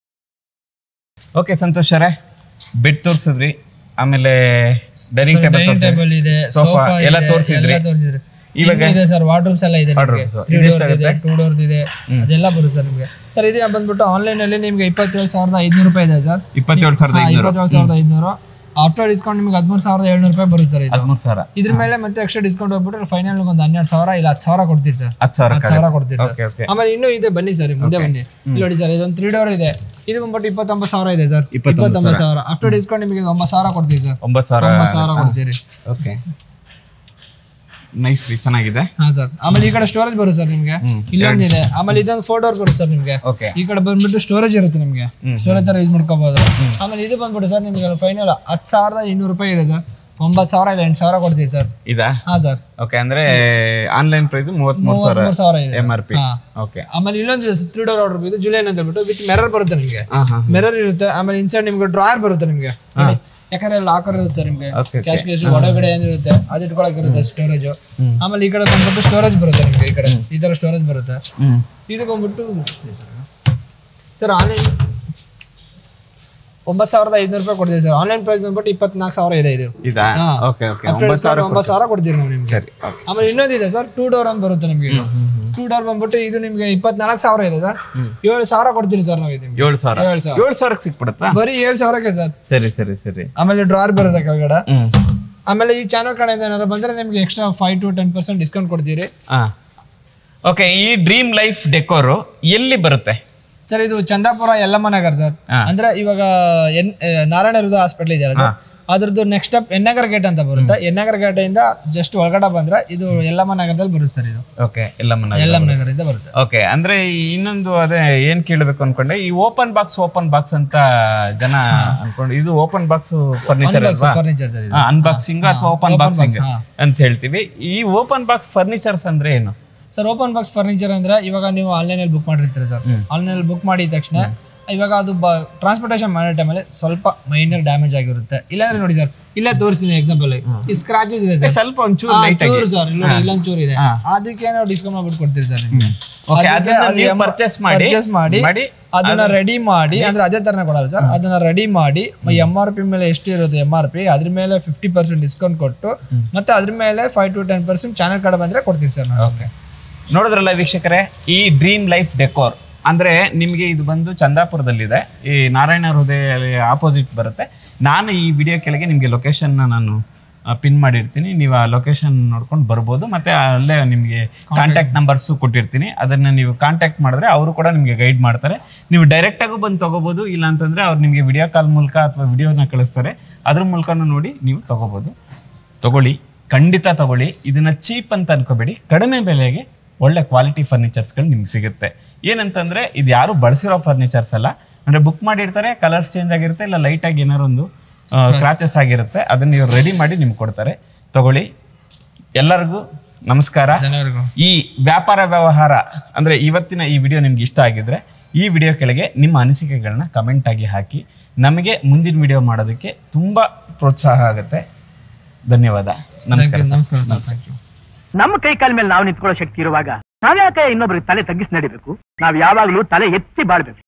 ಓಕೆ ಸಂತೋಷ್ ಅವರೇ ಬೆಡ್ ತೋರಿಸಿದ್ರಿ ಆಮೇಲೆ ಡೈನಿಂಗ್ ಟೇಬಲ್ ಟೇಬಲ್ ಇದೆ ಸೋಫಾ ಸೋಫಾ ಎಲ್ಲ ತೋರಿಸಿದ್ರಿ ತೋರಿಸಿದ್ರಿ ಇವಾಗ ಇದೆ ಸರ್ ವಾರ್ಡ್ರೂಮ್ಸ್ ಎಲ್ಲ ಇದೆ Wardrobes. ತ್ರೀ ಇದೆಷ್ಟಾಗುತ್ತೆ? ಇದೆ ಟೂ ಡೋರ್ಸ್ ಇದೆ ಅದೆಲ್ಲ ಬರುತ್ತೆ ಸರ್ ನಿಮಗೆ ಸರ್ ಇದು ಬಂದ್ಬಿಟ್ಟು ಆನ್ಲೈನ್ ಅಲ್ಲಿ ನಿಮಗೆ ಇಪ್ಪತ್ತೇಳು ಸಾವಿರದ ಐದುನೂರು ರೂಪಾಯಿ ಇದೆ ಸರ್ ಇಪ್ಪತ್ತೇಳು ಸಾವಿರದ ಐನೂರು ಇಪ್ಪತ್ತೇಳು ಸಾವಿರದ ಐದುನೂರು ಆಫ್ಟರ್ ಡಿಸ್ಕೌಂಟ್ ನಿಮಗೆ ಹದಿಮೂರು ಸಾವಿರದ ಏಳ್ನೂರು ರೂಪಾಯಿ ಬರುತ್ತೆ ಸರ್ ಇದು ಹದಿಮೂರು ಸಾವಿರ ಇದ್ರ ಮೇಲೆ ಮತ್ತೆ ಎಕ್ಸ್ಟ್ರಾ ಡಿಸ್ಕೌಂಟ್ ಹೋಗ್ಬಿಟ್ಟು ಫೈನಲ್ ಒಂದು ಹನ್ನೆರಡು ಸಾವಿರ ಇಲ್ಲ ಹತ್ತು ಸಾವಿರ ಕೊಡ್ತೀರಿ ಸರ್ ಹತ್ತು ಸಾವಿರ ಹತ್ತು ಸಾವಿರ ಕೊಡ್ತೀರಿ ಸರ್ ಓಕೆ ಓಕೆ ಆಮೇಲೆ ಇನ್ನೂ ಇದೆ ಬನ್ನಿ ಸರ್ ಮುಂದೆ ಬನ್ನಿ ಇಲ್ಲಿ ನೋಡಿ ಸರ್ ಇದೊಂದು ತ್ರೀ ಡೋರ್ ಇದೆ ಇದು ಬಂದ್ಬಿಟ್ಟು ಇಪ್ಪತ್ತೊಂಬತ್ತು ಸಾವಿರ ಇದೆ ಸರ್ ಇಪ್ಪತ್ತೊಂಬತ್ತು ಇಪ್ಪತ್ತೊಂಬತ್ತು ಸಾವಿರ ಆಫ್ಟರ್ ಡಿಸ್ಕೌಂಟ್ ನಿಮಗೆ ಒಂಬತ್ತು ಸಾವಿರ ಕೊಡ್ತೀವಿ ಸರ್ ಒಂಬತ್ತು ಸಾವಿರ ಒಂಬತ್ತು ಸಾವಿರ ಕೊಡ್ತೀರಿ ಓಕೆ ನೈಸ್ ರೀ ಚೆನ್ನಾಗಿದೆ ಹಾ ಸರ್ ಆಮೇಲೆ ಈ ಕಡೆ ಸ್ಟೋರೇಜ್ ಬರುತ್ತೆ ಸರ್ ನಿಮ್ಗೆ ಇಲ್ಲೊಂದಿದೆ ಆಮೇಲೆ ಇದೊಂದು ಫೋರ್ ಡೋರ್ ಬರುತ್ತೆ ಸರ್ ನಿಮ್ಗೆ ಓಕೆ ಈ ಕಡೆ ಬಂದ್ಬಿಟ್ಟು ಸ್ಟೋರೇಜ್ ಇರುತ್ತೆ ನಿಮ್ಗೆ ಸ್ಟೋರೇಜ್ ತರ ಯೂಸ್ ಮಾಡ್ಕೋಬಹುದು ಆಮೇಲೆ ಇದು ಬಂದ್ಬಿಟ್ಟು ಸರ್ ನಿಮ್ಗೆ ಫೈನಲ್ ಹತ್ತು ಸಾವಿರದ ಇನ್ನೂರು ರೂಪಾಯಿ ಇದೆ ಸರ್ ಒಂಬತ್ತು ಸಾವಿರ ಇಲ್ಲ ಎಂಟು ಸಾವಿರ ಕೊಡ್ತೀವಿ ಸರ್ ಇದಾ ಹಾ ಸರ್ ಓಕೆ ಅಂದ್ರೆ ಆನ್ಲೈನ್ ಪ್ರೈಸ್ ಮೂವತ್ಮೂರು ಸಾವಿರ ಮೂರು ಸಾವಿರ ಇದೆ ಎಮ್ ಆರ್ ಪಿ ಹಾ. ಓಕೆ ಆಮೇಲೆ ಇನ್ನೊಂದು ತ್ರೀ ಡೋರ್ ಆರ್ಡರ್ ಇದು ಜುಲೈನ್ ಅಂತ ಹೇಳ್ಬಿಟ್ಟು ವಿತ್ ಮೆರರ್ ಬರುತ್ತೆ ನಿಮ್ಗೆ ಹಾ ಹಾ ಮಿರರ್ ಇರುತ್ತೆ ಆಮೇಲೆ ಇನ್ಸೈಡ್ ನಿಮ್ಗೆ ಡ್ರಾಯರ್ ಬರುತ್ತೆ ನಿಮ್ಗೆ ನೋಡಿ. ಯಾಕಂದ್ರೆ ಲಾಕರ್ ಇರುತ್ತೆ ಸರ್ ನಿಮ್ಗೆ Okay, ಕ್ಯಾಶ್ ಕೇಸ್ ಒಳಗಡೆ ಏನಿರುತ್ತೆ ಅದು ಇಟ್ಕೊಳಕ್ ಇರುತ್ತೆ ಸ್ಟೋರೇಜ್ ಆಮೇಲೆ ಈ ಕಡೆ ಬಂದ್ಬಿಟ್ಟು ಸ್ಟೋರೇಜ್ ಬರುತ್ತೆ ನಿಮ್ಗೆ ಈ ಕಡೆ ಈ ತರ ಸ್ಟೋರೇಜ್ ಬರುತ್ತೆ ಹ್ಮ್ ಇದು ಬಂದ್ಬಿಟ್ಟು ಸರ್ ಆನ್ಲೈನ್ ಒಂಬತ್ತು ಸಾವಿರದ ಐದುನೂರು ರೂಪಾಯಿ ಕೊಡ್ತೀವಿ ಸರ್ ಆನ್ಲೈನ್ ಪ್ರೈಸ್ ಬಂದ್ಬಿಟ್ಟು ಇಪ್ಪತ್ನಾಲ್ಕು ಸಾವಿರ ಇದೆ ಇದು ಇದಾ ಹಾ. ಓಕೆ ಓಕೆ After ಒಂಬತ್ತು ಸಾವಿರ discount ಒಂಬತ್ತು ಸಾವಿರ ಕೊಡ್ತೀವಿ ನಾವು ನಿಮ್ಗೆ ಸರಿ ಓಕೆ ಆಮೇಲೆ ಇನ್ನೊಂದು ಇದೆ ಸರ್ ಟೂ ಡೋರ್ ಅಂತ ಬರುತ್ತೆ ನಿಮ್ಗೆ ಟೂ ಡೋರ್ ಬಂದ್ಬಿಟ್ಟು ಇದು ನಿಮ್ಗೆ ಇಪ್ಪತ್ನಾಲ್ಕು ಸಾವಿರ ಇದೆ ಸರ್ ಏಳು ಸಾವಿರ ಕೊಡ್ತೀವಿ ಸರ್ ನಾವು ಇದು ಏಳು ಸಾವಿರ ಏಳು ಸಾವಿರ ಏಳು ಸಾವಿರಕ್ಕೆ ಸಿಕ್ಬಿಡುತ್ತಾ ಬರೀ ಏಳು ಸಾವಿರಕ್ಕೆ ಸರ್ ಸರಿ ಸರಿ ಸರಿ ಆಮೇಲೆ ಡ್ರಾರ್ ಬರುತ್ತೆ ಕೆಳಗಡೆ ಹ್ಮ್ ಆಮೇಲೆ ಈ ಚಾನಲ್ ಕಡೆಯಿಂದ ಏನಾದ್ರು ಬಂದ್ರೆ ನಿಮ್ಗೆ extra five to ten percent discount ಕೊಡ್ತೀರಿ ಹಾ ಓಕೆ ಈ ಡ್ರೀಮ್ ಲೈಫ್ ಡೆಕೋರು ಎಲ್ಲಿ ಬರುತ್ತೆ ಸರ್ ಇದು ಚಂದಾಪುರ ಯಲ್ಲಮ್ಮ ನಗರ್ ಸರ್ ಹಾ. ಅಂದ್ರೆ ಇವಾಗ ಎನ್ ಆ, ನಾರಾಯಣ ಹೃದಯ ಹಾಸ್ಪಿಟಲ್ ಇದೆಯಲ್ಲ ಸರ್ ಅದ್ರದ್ದು ನೆಕ್ಸ್ಟ್ ಸ್ಟೆಪ್ ಎನ್ನಗರ್ ಗೇಟ್ ಅಂತ ಬರುತ್ತೆ ಎನ್ನಗರ್ ಗೇಟ್ ಇಂದ ಜಸ್ಟ್ ಒಳಗಡೆ ಬಂದ್ರೆ ಇದು ಯಲ್ಲಮ್ಮ ನಗರದಲ್ಲಿ ಬರುತ್ತೆ ಸರ್ ಇದು ಓಕೆ ಎಲ್ಲ ಮನೆ ಯಲ್ಲಮ್ಮ ನಗರದಿಂದ ಬರುತ್ತೆ ಓಕೆ ಅಂದ್ರೆ ಈ ಇನ್ನೊಂದು ಅದೇ ಏನ್ ಕೇಳಬೇಕು ಅನ್ಕೊಂಡೆ ಈ ಓಪನ್ ಬಾಕ್ಸ್ ಓಪನ್ ಬಾಕ್ಸ್ ಅಂತ ಜನ ಅನ್ಕೊಂಡು ಇದು ಓಪನ್ ಬಾಕ್ಸ್ ಫರ್ನಿಚರ್ ಅಲ್ವಾ ಫರ್ನಿಚರ್ ಸರ್ ಇದು ಅನ್ಬಾಕ್ಸಿಂಗ್ ಅಥವಾ ಓಪನ್ ಬಾಕ್ಸಿಂಗ್ ಹಾ. ಅಂತ ಹೇಳ್ತೀವಿ ಈ ಓಪನ್ ಬಾಕ್ಸ್ ಫರ್ನಿಚರ್ಸ್ ಅಂದ್ರೆ ಏನು ಸರ್ ಓಪನ್ ಬಾಕ್ಸ್ ಫರ್ನಿಚರ್ ಅಂದ್ರೆ ಇವಾಗ ನೀವು ಆನ್ಲೈನ್ ಅಲ್ಲಿ ಬುಕ್ ಮಾಡಿರ್ತೀರ ಸರ್ ಆನ್ಲೈನ್ ಅಲ್ಲಿ ಬುಕ್ ಮಾಡಿದ ತಕ್ಷಣ ಇವಾಗ ಅದು ಟ್ರಾನ್ಸ್ಪೋರ್ಟೇಷನ್ ಮಾಡೋ ಟೈಮಲ್ಲಿ ಸ್ವಲ್ಪ ಮೈನರ್ ಡ್ಯಾಮೇಜ್ ಆಗಿರುತ್ತೆ ಇಲ್ಲಾಂದ್ರೆ ನೋಡಿ ಸರ್ ಇಲ್ಲೇ ತೋರಿಸ್ತೀನಿ ಎಕ್ಸಾಂಪಲ್ ಈ ಸ್ಕ್ರಾಚಸ್ ಇದೆ ಸರ್ ಸ್ವಲ್ಪ ಒಂಚೂರು ಆ, ಲೈಟ್ ಚೂರು ಸರ್ ಇಲ್ಲಿ ನೋಡಿ ಇಲ್ಲೊಂದ್ ಚೂರು ಇದೆ ಅದಕ್ಕೆ ನಾವು ಡಿಸ್ಕೌಂಟ್ ಮಾಡ್ಬಿಟ್ಟು ಕೊಡ್ತೀವಿ ಸರ್ Okay, ಅದನ್ನ ನೀವು purchase ಮಾಡಿ- ಪರ್ಚೇಸ್ ಮಾಡಿ ಮಾಡಿ ಅದನ್ನ ರೆಡಿ ಮಾಡಿ ಅಂದ್ರೆ ಅದೇ ತರನೇ ಕೊಡಲ್ಲ ಸರ್ ಅದನ್ನ ರೆಡಿ ಮಾಡಿ ಎಂ ಆರ್ ಪಿ ಮೇಲೆ ಎಷ್ಟು ಇರುತ್ತೆ ಎಂ ಆರ್ ಪಿ ಅದ್ರ ಮೇಲೆ ಫಿಫ್ಟಿ ಪರ್ಸೆಂಟ್ ಡಿಸ್ಕೌಂಟ್ ಕೊಟ್ಟು ಮತ್ತೆ ಅದ್ರ ಮೇಲೆ five to ten percent channel ಕಡೆ ಬಂದ್ರೆ ಕೊಡ್ತೀವಿ ಸರ್ ನಾವು ಓಕೆ ನೋಡಿದ್ರಲ್ಲ ವೀಕ್ಷಕರೇ ಈ ಡ್ರೀಮ್ ಲೈಫ್ ಡೆಕೋರ್ ಅಂದ್ರೆ ನಿಮಗೆ ಇದು ಬಂದು ಚಂದಾಪುರದಲ್ಲಿದೆ ಈ ನಾರಾಯಣ ಹೃದಯ ಆಪೋಸಿಟ್ ಬರುತ್ತೆ ನಾನು ಈ ವಿಡಿಯೋ ಕೆಳಗೆ ನಿಮಗೆ ಲೊಕೇಶನ್ನ ನಾನು ಪಿನ್ ಮಾಡಿರ್ತೀನಿ ನೀವು ಆ ಲೊಕೇಶನ್ ನೋಡ್ಕೊಂಡು ಬರ್ಬೋದು ಮತ್ತೆ ಅಲ್ಲೇ ನಿಮಗೆ ಕಾಂಟ್ಯಾಕ್ಟ್ ನಂಬರ್ಸು ಕೊಟ್ಟಿರ್ತೀನಿ ಅದನ್ನು ನೀವು ಕಾಂಟ್ಯಾಕ್ಟ್ ಮಾಡಿದ್ರೆ ಅವರು ಕೂಡ ನಿಮಗೆ ಗೈಡ್ ಮಾಡ್ತಾರೆ ನೀವು ಡೈರೆಕ್ಟಾಗೂ ಬಂದು ತೊಗೋಬೋದು ಇಲ್ಲ ಅಂತಂದರೆ ಅವ್ರು ನಿಮಗೆ ವಿಡಿಯೋ ಕಾಲ್ ಮೂಲಕ ಅಥವಾ ವಿಡಿಯೋನ ಕಳಿಸ್ತಾರೆ ಅದ್ರ ಮೂಲಕನೂ ನೋಡಿ ನೀವು ತೊಗೋಬೋದು ತಗೊಳ್ಳಿ ಖಂಡಿತ ತಗೊಳ್ಳಿ ಇದನ್ನ ಚೀಪ್ ಅಂತ ಅನ್ಕೋಬೇಡಿ ಕಡಿಮೆ ಬೆಲೆಗೆ ಒಳ್ಳೆ ಕ್ವಾಲಿಟಿ ಫರ್ನಿಚರ್ಸ್ಗಳು ನಿಮ್ಗೆ ಸಿಗುತ್ತೆ ಏನಂತಂದ್ರೆ ಇದು ಯಾರು ಬಳಸಿರೋ ಫರ್ನಿಚರ್ಸ್ ಅಲ್ಲ ಅಂದ್ರೆ ಬುಕ್ ಮಾಡಿರ್ತಾರೆ ಕಲರ್ಸ್ ಚೇಂಜ್ ಆಗಿರುತ್ತೆ ಇಲ್ಲ ಲೈಟಾಗಿ ಏನಾರು ಒಂದು ಕ್ರಾಚಸ್ ಆಗಿರುತ್ತೆ ಅದನ್ನ ನೀವು ರೆಡಿ ಮಾಡಿ ನಿಮ್ಗೆ ಕೊಡ್ತಾರೆ ತಗೊಳ್ಳಿ ಎಲ್ಲರಿಗೂ ನಮಸ್ಕಾರ ಧನ್ಯವಾದಗಳು ಈ ವ್ಯಾಪಾರ ವ್ಯವಹಾರ ಅಂದ್ರೆ ಇವತ್ತಿನ ಈ ವಿಡಿಯೋ ನಿಮ್ಗೆ ಇಷ್ಟ ಆಗಿದ್ರೆ ಈ ವಿಡಿಯೋ ಕೆಳಗೆ ನಿಮ್ಮ ಅನಿಸಿಕೆಗಳನ್ನ ಕಮೆಂಟ್ ಆಗಿ ಹಾಕಿ ನಮಗೆ ಮುಂದಿನ ವಿಡಿಯೋ ಮಾಡೋದಕ್ಕೆ ತುಂಬಾ ಪ್ರೋತ್ಸಾಹ ಆಗುತ್ತೆ ಧನ್ಯವಾದ ನಮಸ್ಕಾರ ಸರ್. ನಮಸ್ಕಾರ ಸರ್ ಥ್ಯಾಂಕ್ ಯು ನಮ್ಮ ಕೈ ಕಾಲ ಮೇಲೆ ನಾವು ನಿಂತ್ಕೊಳ್ಳೋ ಶಕ್ತಿ ಇರುವಾಗ ನಾವ್ಯಾಕೆ ಇನ್ನೊಬ್ರಿಗೆ ತಲೆ ತಗ್ಗಿಸಿ ನಡಿಬೇಕು ನಾವ್ ಯಾವಾಗ್ಲೂ ತಲೆ ಎತ್ತಿ ಬಾಳ್ಬೇಕು